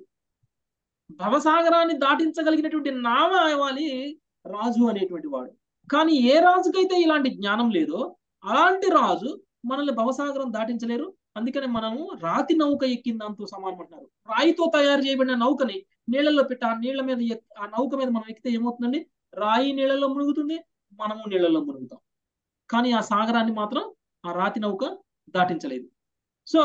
Speaker 1: భవసాగరాన్ని దాటించగలిగినటువంటి నావ అవ్వాలి రాజు అనేటువంటి వాడు కానీ ఏ రాజుకైతే ఇలాంటి జ్ఞానం లేదో అలాంటి రాజు మనల్ని భవసాగరం దాటించలేరు అందుకని మనము రాతి నౌక ఎక్కిన దాంతో సమానం అంటారు రాయితో తయారు చేయబడిన నౌకని నీళ్ళల్లో పెట్టి ఆ నీళ్ల మీద ఎక్- ఆ నౌక మీద మనం ఎక్కితే ఏమవుతుందండి రాయి నీళ్ళలో మునుగుతుంది మనము నీళ్ళలో మునుగుతాం కానీ ఆ సాగరాన్ని మాత్రం ఆ రాతి నౌక దాటించలేదు సో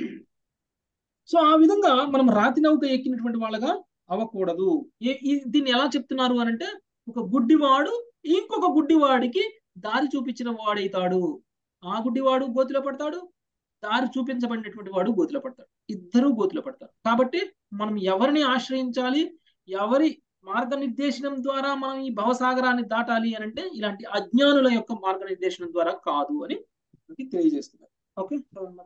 Speaker 1: సో ఆ విధంగా మనం రాతి నౌక ఎక్కినటువంటి వాళ్ళగా అవ్వకూడదు ఏ- ఈ- దీన్ని ఎలా చెప్తున్నారు అని అంటే ఒక గుడ్డివాడు ఇంకొక గుడ్డివాడికి దారి చూపించిన వాడైతాడు ఆ గుడ్డివాడు గోతిలో పడతాడు దారి చూపించబడినటువంటి వాడు గోతిలో పడతాడు ఇద్దరూ గోతిలో పడతారు కాబట్టి మనం ఎవరిని ఆశ్రయించాలి ఎవరి మార్గనిర్దేశనం ద్వారా మనం ఈ భవసాగరాన్ని దాటాలి అని అంటే ఇలాంటి అజ్ఞానుల యొక్క మార్గనిర్దేశనం ద్వారా కాదు అని మనకి తెలియజేస్తున్నారు ఓకే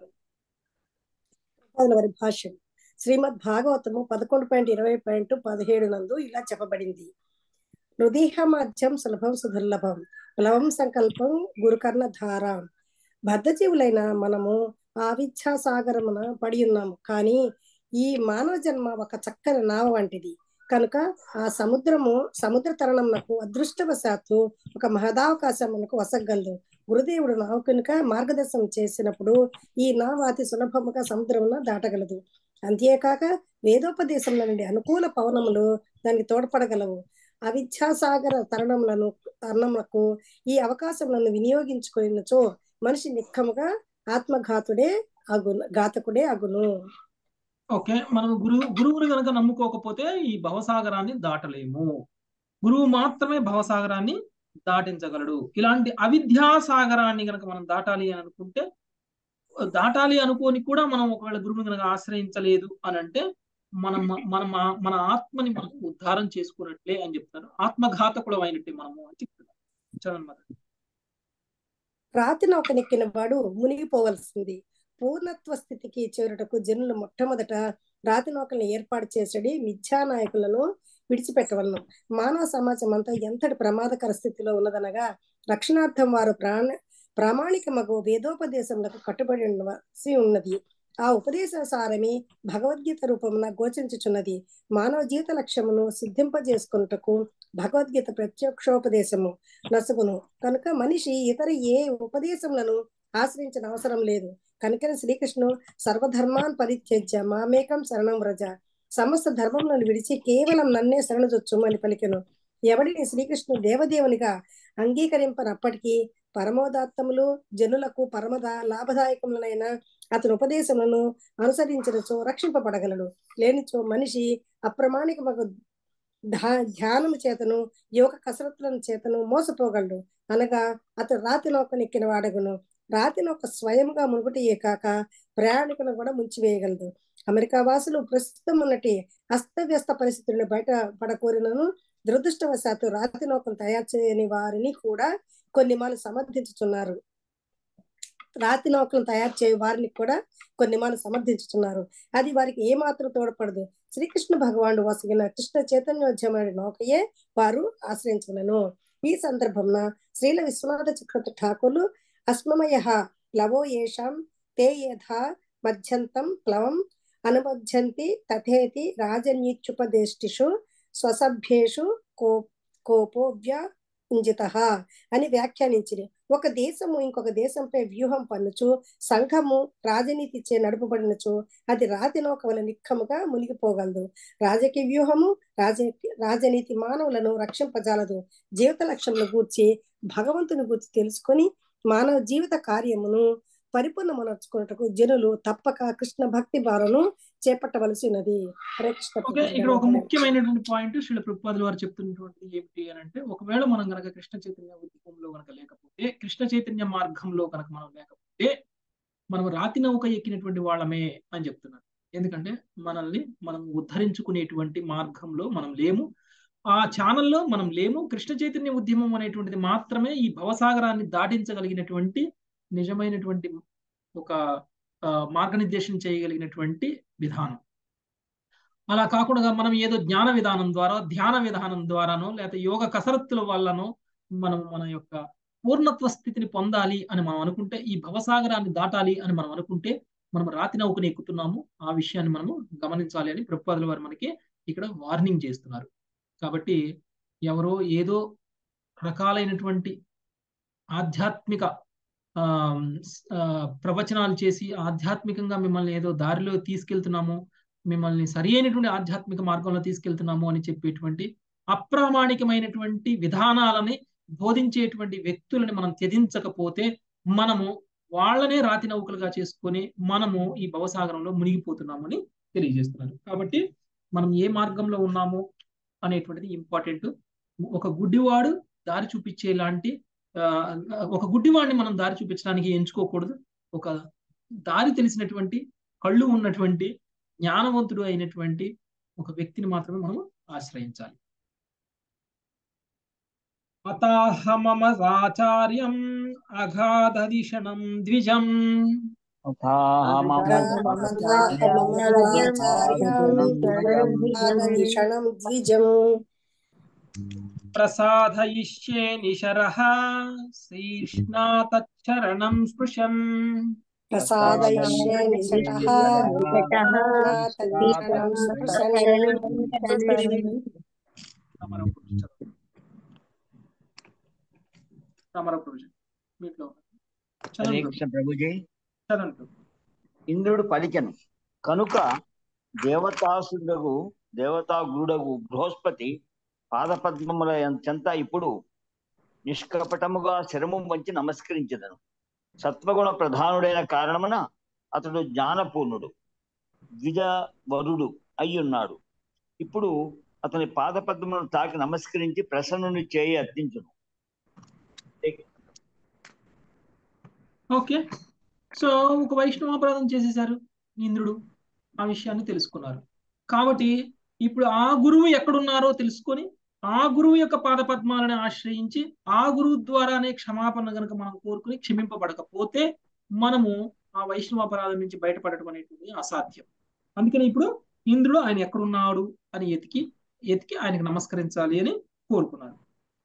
Speaker 3: పదల వారి భాష్యం శ్రీమద్ భాగవతము పదకొండు పాయింట్ ఇరవై పాయింట్ పదిహేడు నందు ఇలా చెప్పబడింది హృదయమాధ్యం సులభం సుదుర్లభం ప్లవం సంకల్పం గురుకర్ణ ధార బద్ధజీవులైన మనము ఆవిచ్ఛా సాగరమున పడి ఉన్నాము కానీ ఈ మానవ జన్మ ఒక చక్కని నావ వంటిది కనుక ఆ సముద్రము సముద్ర తరణమునకు అదృష్టవశాత్తు ఒక మహదావకాశం మనకు వసగలదు గురుదేవుడు నావకునిక మార్గదర్శనం చేసినప్పుడు ఈ నావ అతి సులభముగా సముద్రమున దాటగలదు అంతేకాక వేదోపదేశంలో నుండి అనుకూల పవనములు దానికి తోడ్పడగలవు అవిద్యాసాగర తరుణములను తరుణములకు ఈ అవకాశములను వినియోగించుకున్నచో మనిషి నిక్కముగా ఆత్మఘాతుడే అగును ఘాతకుడే అగును
Speaker 1: ఓకే మనం గురువు గురువుని కనుక నమ్ముకోకపోతే ఈ భవసాగరాన్ని దాటలేము గురువు మాత్రమే భవసాగరాన్ని దాటించగలడు ఇలాంటి అవిద్యా సాగరాన్ని కనుక మనం దాటాలి అని అనుకుంటే దాటాలి అనుకోని కూడా మనం ఒకవేళ గురువుని కనుక ఆశ్రయించలేదు అని అంటే మనం మన మన ఆత్మని మనం ఉద్ధారం చేసుకున్నట్లే అని చెప్తారు ఆత్మఘాతకుడు అయినట్టే మనము అని చెప్తున్నారు చదవనమాట
Speaker 3: రాతి నౌకనెక్కిన వాడు మునిగిపోవలసింది పూర్ణత్వ స్థితికి చేరుటకు జనులు మొట్టమొదట రాతి నౌకలను ఏర్పాటు చేసడి మిథ్యా నాయకులను విడిచిపెట్టవలను మానవ సమాజం అంతా ఎంతటి ప్రమాదకర స్థితిలో ఉన్నదనగా రక్షణార్థం వారు ప్రాణ ప్రామాణికమగు వేదోపదేశములకు కట్టుబడి ఉండవలసి ఉన్నది ఆ ఉపదేశ సారమి భగవద్గీత రూపమున గోచరించుచున్నది మానవ జీవిత లక్ష్యమును సిద్ధింపజేసుకున్నటకు భగవద్గీత ప్రత్యక్షోపదేశము నసుగును కనుక మనిషి ఇతర ఏ ఉపదేశములను ఆశ్రయించిన అవసరం లేదు కనుకనే శ్రీకృష్ణుడు సర్వధర్మాన్ పరిత్యజ్య మామేకం శరణం వ్రజ సమస్త ధర్మములను విడిచి కేవలం నన్నే శరణుజొచ్చుము అని పలికెను ఎవడిని శ్రీకృష్ణుడు దేవదేవునిగా అంగీకరింపనప్పటికీ పరమోదాత్తములు జనులకు పరమద లాభదాయకములైన అతని ఉపదేశములను అనుసరించినచో రక్షింపబడగలడు లేనిచో మనిషి అప్రమాణికమగు ధ్యానము చేతను యోగ కసరత్తులను చేతను మోసపోగలడు అనగా అతడు రాతి నౌకనెక్కిన వాడగును రాతి నౌక స్వయంగా మునుగుటయే కాక ప్రయాణికులను కూడా ముంచివేయగలదు అమెరికా వాసులు ప్రస్తుతం ఉన్నటి అస్తవ్యస్త పరిస్థితులను బయట పడకోరినను దురదృష్టవశాత్తు రాతి నౌకను తయారు చేయని వారిని కూడా కొన్ని మాలు సమర్థించుతున్నారు రాతి నౌకలను తయారు చేయ వారిని కూడా కొన్ని మాలు సమర్థించుతున్నారు అది వారికి ఏమాత్రం తోడ్పడదు శ్రీకృష్ణ భగవానుడు వసగిన కృష్ణ చైతన్యోద్యమైన నౌకయే వారు ఆశ్రయించలను ఈ సందర్భంన శ్రీల విశ్వనాథ చక్రవర్తి ఠాకూర్లు అస్మమయ ప్లవో ఏషాం తే యథా మధ్యంతం ప్లవం అనుమధ్యంతి తథేతి రాజనీత్యుపదేష్టిషు స్వసభ్యేషు కో కోపోవ్య ఇంజిత అని వ్యాఖ్యానించింది ఒక దేశము ఇంకొక దేశంపై వ్యూహం పన్నుచు సంఘము రాజనీతి చే నడుపబడినచు అది రాతినౌక వల్ల నిక్కముగా మునిగిపోగలదు రాజకీయ వ్యూహము రాజ రాజనీతి మానవులను రక్షింపజాలదు జీవిత లక్ష్యమును గూర్చి భగవంతుని గూర్చి తెలుసుకొని మానవ జీవిత కార్యమును పరిపూర్ణమనర్చుకున్నటకు జనులు తప్పక కృష్ణ భక్తి భావను చేపట్టవలసి ఉన్నది హరే కృష్ణ
Speaker 1: ఓకే ఇక్కడ ఒక ముఖ్యమైనటువంటి పాయింట్ శ్రీల ప్రభుపాదుల వారు చెప్తున్నటువంటిది ఏమిటి అని అంటే ఒకవేళ మనం గనక కృష్ణ చైతన్య ఉద్యమంలో గనక లేకపోతే కృష్ణ చైతన్య మార్గంలో కనుక మనం లేకపోతే మనం రాతి నౌక ఎక్కినటువంటి వాళ్ళమే అని చెప్తున్నారు ఎందుకంటే మనల్ని మనం ఉద్ధరించుకునేటువంటి మార్గంలో మనం లేము ఆ ఛానల్లో మనం లేము కృష్ణ చైతన్య ఉద్యమం అనేటువంటిది మాత్రమే ఈ భవసాగరాన్ని దాటించగలిగినటువంటి నిజమైనటువంటి ఒక మార్గనిర్దేశం చేయగలిగినటువంటి విధానం అలా కాకుండా మనం ఏదో జ్ఞాన విధానం ద్వారా ధ్యాన విధానం ద్వారానో లేకపోతే యోగ కసరత్తుల వల్లనో మనం మన యొక్క పూర్ణత్వ స్థితిని పొందాలి అని మనం అనుకుంటే ఈ భవసాగరాన్ని దాటాలి అని మనం అనుకుంటే మనం రాతి నౌకని ఎక్కుతున్నాము ఆ విషయాన్ని మనము గమనించాలి అని ప్రభుపాదుల వారు మనకి ఇక్కడ వార్నింగ్ చేస్తున్నారు కాబట్టి ఎవరో ఏదో రకాలైనటువంటి ఆధ్యాత్మిక ప్రవచనాలు చేసి ఆధ్యాత్మికంగా మిమ్మల్ని ఏదో దారిలో తీసుకెళ్తున్నాము మిమ్మల్ని సరి అయినటువంటి ఆధ్యాత్మిక మార్గంలో తీసుకెళ్తున్నాము అని చెప్పేటువంటి అప్రామాణికమైనటువంటి విధానాలని బోధించేటువంటి వ్యక్తులని మనం త్యజించకపోతే మనము వాళ్ళనే రాతి నౌకలుగా చేసుకొని మనము ఈ భవసాగరంలో మునిగిపోతున్నామని తెలియజేస్తున్నారు కాబట్టి మనం ఏ మార్గంలో ఉన్నాము అనేటువంటిది ఇంపార్టెంట్ ఒక గుడ్డివాడు దారి చూపించే లాంటి ఒక గుడ్డివాడిని మనం దారి చూపించడానికి ఎంచుకోకూడదు ఒక దారి తెలిసినటువంటి కళ్ళు ఉన్నటువంటి జ్ఞానవంతుడు అయినటువంటి ఒక వ్యక్తిని మాత్రమే మనం ఆశ్రయించాలి అతాహమమసాచార్యం అఘాదదిషణం ద్విజం
Speaker 3: ద్విజం
Speaker 1: ప్రసాదయిష్యే నిశరః శీర్ష్ణాతచ్చరణం స్పృశన్
Speaker 3: ప్రసాదయిష్యే నిశటః తచ్చరణం స్పృశన్
Speaker 5: హరే కృష్ణ ప్రభుజీ
Speaker 1: చదవండి
Speaker 5: ఇంద్రుడు పలికెను కనుక దేవతాసుడగు దేవతా గురుడగు బృహస్పతి పాదపద్మముల చెంత ఇప్పుడు నిష్కపటముగా శరము వంచి నమస్కరించదను సత్వగుణ ప్రధానుడైన కారణమున అతడు జ్ఞానపూర్ణుడు ద్విజవరుడు అయ్యున్నాడు ఇప్పుడు అతని పాదపద్మను తాకి నమస్కరించి ప్రసన్నుని చేయి అర్థించును
Speaker 1: ఓకే సో ఒక వైష్ణవాపరాధం చేసేశారు ఇంద్రుడు ఆ విషయాన్ని తెలుసుకున్నారు కాబట్టి ఇప్పుడు ఆ గురువు ఎక్కడున్నారో తెలుసుకొని ఆ గురువు యొక్క పాదపద్మాలను ఆశ్రయించి ఆ గురువు ద్వారానే క్షమాపణ గనుక మనం కోరుకుని క్షమింపబడకపోతే మనము ఆ వైష్ణవాపరాధం నుంచి బయటపడటం అనేటువంటిది అసాధ్యం అందుకని ఇప్పుడు ఇంద్రుడు ఆయన ఎక్కడున్నాడు అని ఎతికి ఎతికి ఆయనకు నమస్కరించాలి అని కోరుకున్నాడు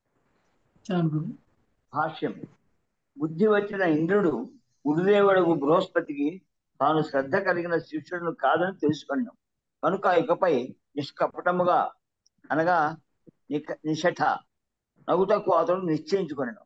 Speaker 1: చాలు
Speaker 5: భాష్యం బుద్ధి వచ్చిన ఇంద్రుడు గురుదేవుడు బృహస్పతికి తాను శ్రద్ధ కలిగిన శిష్యుడును కాదని తెలుసుకున్నాం కనుక ఇకపై నిష్కపటముగా అనగా నిక నిషఠ నగుటకు అతడు నిశ్చయించుకున్నాడు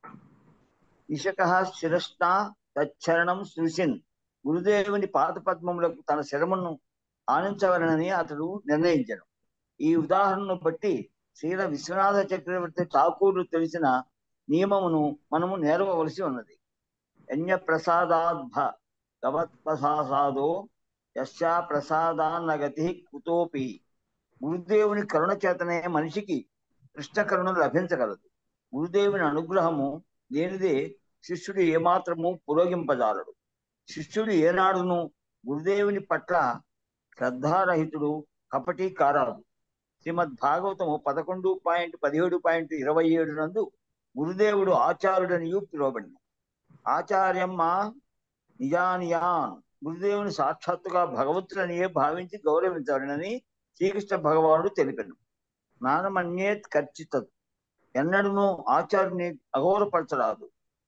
Speaker 5: నిషక శిరస్న తచ్చరణం సృశిన్ గురుదేవుని పాత పద్మములకు తన శరమును ఆనించవలనని అతడు నిర్ణయించాడు ఈ ఉదాహరణను బట్టి శ్రీల విశ్వనాథ చక్రవర్తి ఠాకూరు తెలిసిన నియమమును మనము నేర్వవలసి ఉన్నది యజ్ఞ ప్రసాదాద్భ గవత్ప్రసాదో యస్యా ప్రసాదాన్నగతి కుతోపి గురుదేవుని కరుణ చేతనే మనిషికి కృష్ణ కరుణ లభించగలదు గురుదేవుని అనుగ్రహము లేనిదే శిష్యుడు ఏమాత్రము పురోగింపజాలడు శిష్యుడు ఏనాడును గురుదేవుని పట్ల శ్రద్ధారహితుడు కపటి కారాదు శ్రీమద్ భాగవతము పదకొండు పాయింట్ పదిహేడు పాయింట్ ఇరవై ఏడు నందు గురుదేవుడు ఆచార్యుడనియు పిలువబడింది ఆచార్యమ్మ నిజానియాన్ గురుదేవుని సాక్షాత్తుగా భగవంతుడనియే భావించి గౌరవించాలని శ్రీకృష్ణ భగవానుడు తెలిపాను నానమన్యేత్ ఖర్చిత ఎన్నడూనూ ఆచార్యుని అగౌరపరచరాదు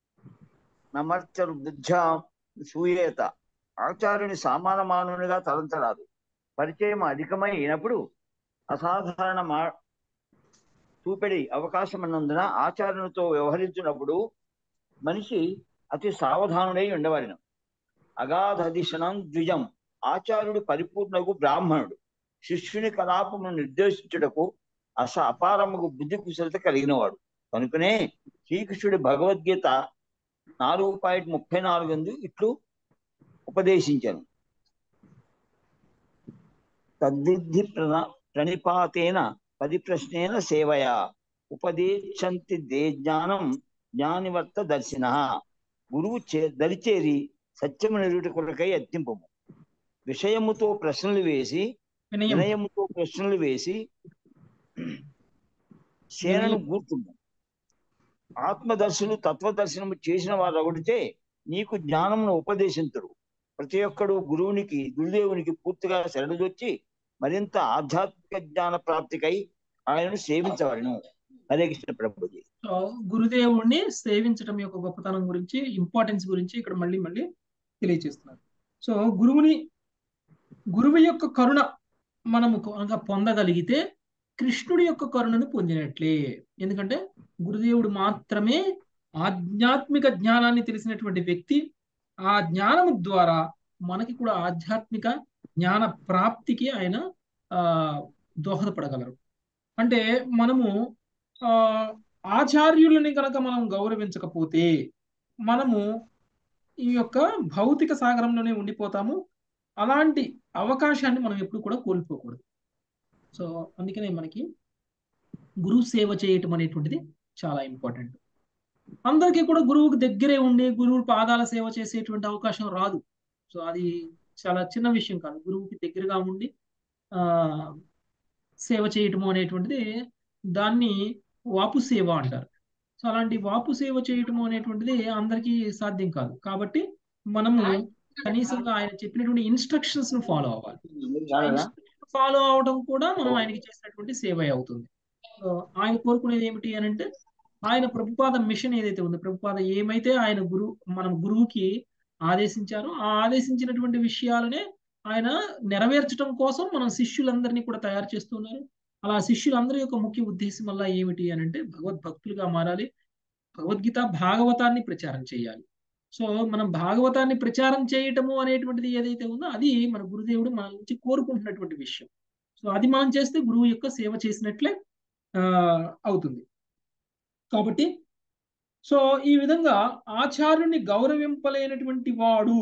Speaker 5: నమర్చరు బుద్ధా సూయేత ఆచార్యుని సమాన మానవునిగా తలంచరాదు పరిచయం అధికమై అయినప్పుడు అసాధారణ మా చూపెడి అవకాశం ఉన్నందున ఆచార్యునితో వ్యవహరించినప్పుడు మనిషి అతి సావధానుడై ఉండవలను అగాధదిశనం ద్విజం ఆచార్యుడు పరిపూర్ణకు బ్రాహ్మణుడు శిష్యుని కలాపమును నిర్దేశించుటకు అస అపారముకు బుద్ధి కుశలత కలిగినవాడు కనుకనే శ్రీకృష్ణుడి భగవద్గీత నాలుగు పాయింట్ ముప్పై నాలుగు ఎందు ఇట్లు ఉపదేశించాను తద్విద్ధి ప్రణ ప్రణిపాతేన పరిప్రశ్నేన సేవయా ఉపదేశంతి దే జ్ఞానం జ్ఞానివర్త దర్శిన గురువు చే దరిచేరి సత్యము నిరుట కొరకై యత్నింపము విషయముతో ప్రశ్నలు వేసి
Speaker 1: వినయం
Speaker 5: వినయముతో ప్రశ్నలు వేసి సేనను గూర్చుందాం ఆత్మదర్శులు తత్వదర్శనము చేసిన వారు ఒకటితే నీకు జ్ఞానమును ఉపదేశించరు ప్రతి ఒక్కడు గురువునికి గురుదేవునికి పూర్తిగా శరణుదొచ్చి మరింత ఆధ్యాత్మిక జ్ఞాన ప్రాప్తికై ఆయనను సేవించవలను హరే కృష్ణ ప్రభుజీ
Speaker 1: సో గురుదేవుణ్ణి సేవించడం యొక్క గొప్పతనం గురించి ఇంపార్టెన్స్ గురించి ఇక్కడ మళ్ళీ మళ్ళీ తెలియజేస్తున్నారు సో గురువుని గురువు యొక్క కరుణ మనము కనుక పొందగలిగితే కృష్ణుడి యొక్క కరుణను పొందినట్లే ఎందుకంటే గురుదేవుడు మాత్రమే ఆధ్యాత్మిక జ్ఞానాన్ని తెలిసినటువంటి వ్యక్తి ఆ జ్ఞానము ద్వారా మనకి కూడా ఆధ్యాత్మిక జ్ఞాన ప్రాప్తికి ఆయన ఆ దోహదపడగలరు అంటే మనము ఆ ఆచార్యులని కనుక మనం గౌరవించకపోతే మనము ఈ యొక్క భౌతిక సాగరంలోనే ఉండిపోతాము అలాంటి అవకాశాన్ని మనం ఎప్పుడు కూడా కోల్పోకూడదు సో అందుకనే మనకి గురువు సేవ చేయటం అనేటువంటిది చాలా ఇంపార్టెంట్ అందరికీ కూడా గురువుకి దగ్గరే ఉండి గురువు పాదాల సేవ చేసేటువంటి అవకాశం రాదు సో అది చాలా చిన్న విషయం కాదు గురువుకి దగ్గరగా ఉండి ఆ సేవ చేయటము అనేటువంటిది దాన్ని వాపు సేవ అంటారు సో అలాంటి వాపు సేవ చేయటము అనేటువంటిది అందరికీ సాధ్యం కాదు కాబట్టి మనము కనీసంగా ఆయన చెప్పినటువంటి ఇన్స్ట్రక్షన్స్ ను ఫాలో అవ్వాలి ఫాలో అవడం కూడా మనం ఆయనకి చేసినటువంటి సేవ అవుతుంది సో ఆయన కోరుకునేది ఏమిటి అని అంటే ఆయన ప్రభుపాద మిషన్ ఏదైతే ఉందో ప్రభుపాద ఏమైతే ఆయన గురు మనం గురువుకి ఆదేశించారో ఆ ఆదేశించినటువంటి విషయాలనే ఆయన నెరవేర్చడం కోసం మనం శిష్యులందరినీ కూడా తయారు చేస్తున్నారు అలా శిష్యులందరి యొక్క ముఖ్య ఉద్దేశం వల్ల ఏమిటి అని అంటే భగవద్భక్తులుగా మారాలి భగవద్గీత భాగవతాన్ని ప్రచారం చేయాలి సో మనం భాగవతాన్ని ప్రచారం చేయటము అనేటువంటిది ఏదైతే ఉందో అది మన గురుదేవుడు మన నుంచి కోరుకుంటున్నటువంటి విషయం సో అది మనం చేస్తే గురువు యొక్క సేవ చేసినట్లే ఆ అవుతుంది కాబట్టి సో ఈ విధంగా ఆచార్యుని గౌరవింపలేనటువంటి వాడు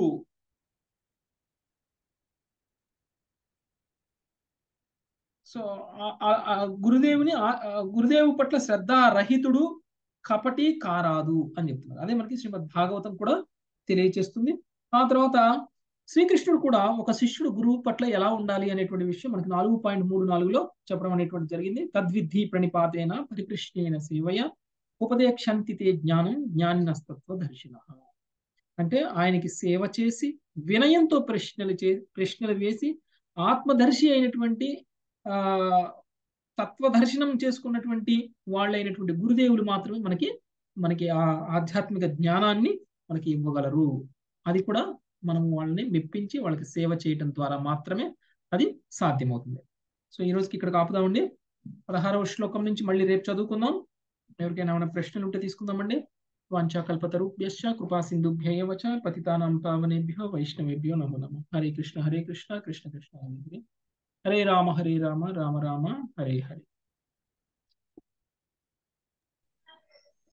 Speaker 1: సో గురుదేవుని గురుదేవు పట్ల శ్రద్ధ రహితుడు కపటి కారాదు అని చెప్తున్నారు అదే మనకి శ్రీమద్ భాగవతం కూడా తెలియచేస్తుంది ఆ తర్వాత శ్రీకృష్ణుడు కూడా ఒక శిష్యుడు గురువు పట్ల ఎలా ఉండాలి అనేటువంటి విషయం మనకి నాలుగు పాయింట్ మూడు నాలుగులో చెప్పడం అనేటువంటి జరిగింది తద్విద్ధి ప్రణిపాతేన పరికృష్ణేన సేవయ ఉపదేక్షంతి తే జ్ఞానం జ్ఞానినస్తత్వ దర్శన అంటే ఆయనకి సేవ చేసి వినయంతో ప్రశ్నలు చే ప్రశ్నలు వేసి ఆత్మదర్శి అయినటువంటి ఆ తత్వదర్శనం చేసుకున్నటువంటి వాళ్ళైనటువంటి గురుదేవులు మాత్రమే మనకి మనకి ఆ ఆధ్యాత్మిక జ్ఞానాన్ని మనకి ఇవ్వగలరు అది కూడా మనం వాళ్ళని మెప్పించి వాళ్ళకి సేవ చేయటం ద్వారా మాత్రమే అది సాధ్యమవుతుంది సో ఈ రోజుకి ఇక్కడ ఆపుదామండి పదహారవ శ్లోకం నుంచి మళ్ళీ రేపు చదువుకుందాం ఎవరికైనా ఏమైనా ప్రశ్నలు ఉంటే తీసుకుందామండి వాంఛాకల్పతరుభ్యశ్చ కృపా సింధుభ్యవ చ పతితానాం పావనేభ్యో వైష్ణవేభ్యో నమో నమ హరే కృష్ణ హరే కృష్ణ కృష్ణ కృష్ణ హరే హరే హరే రామ హరే రామ రామ రామ హరే హరే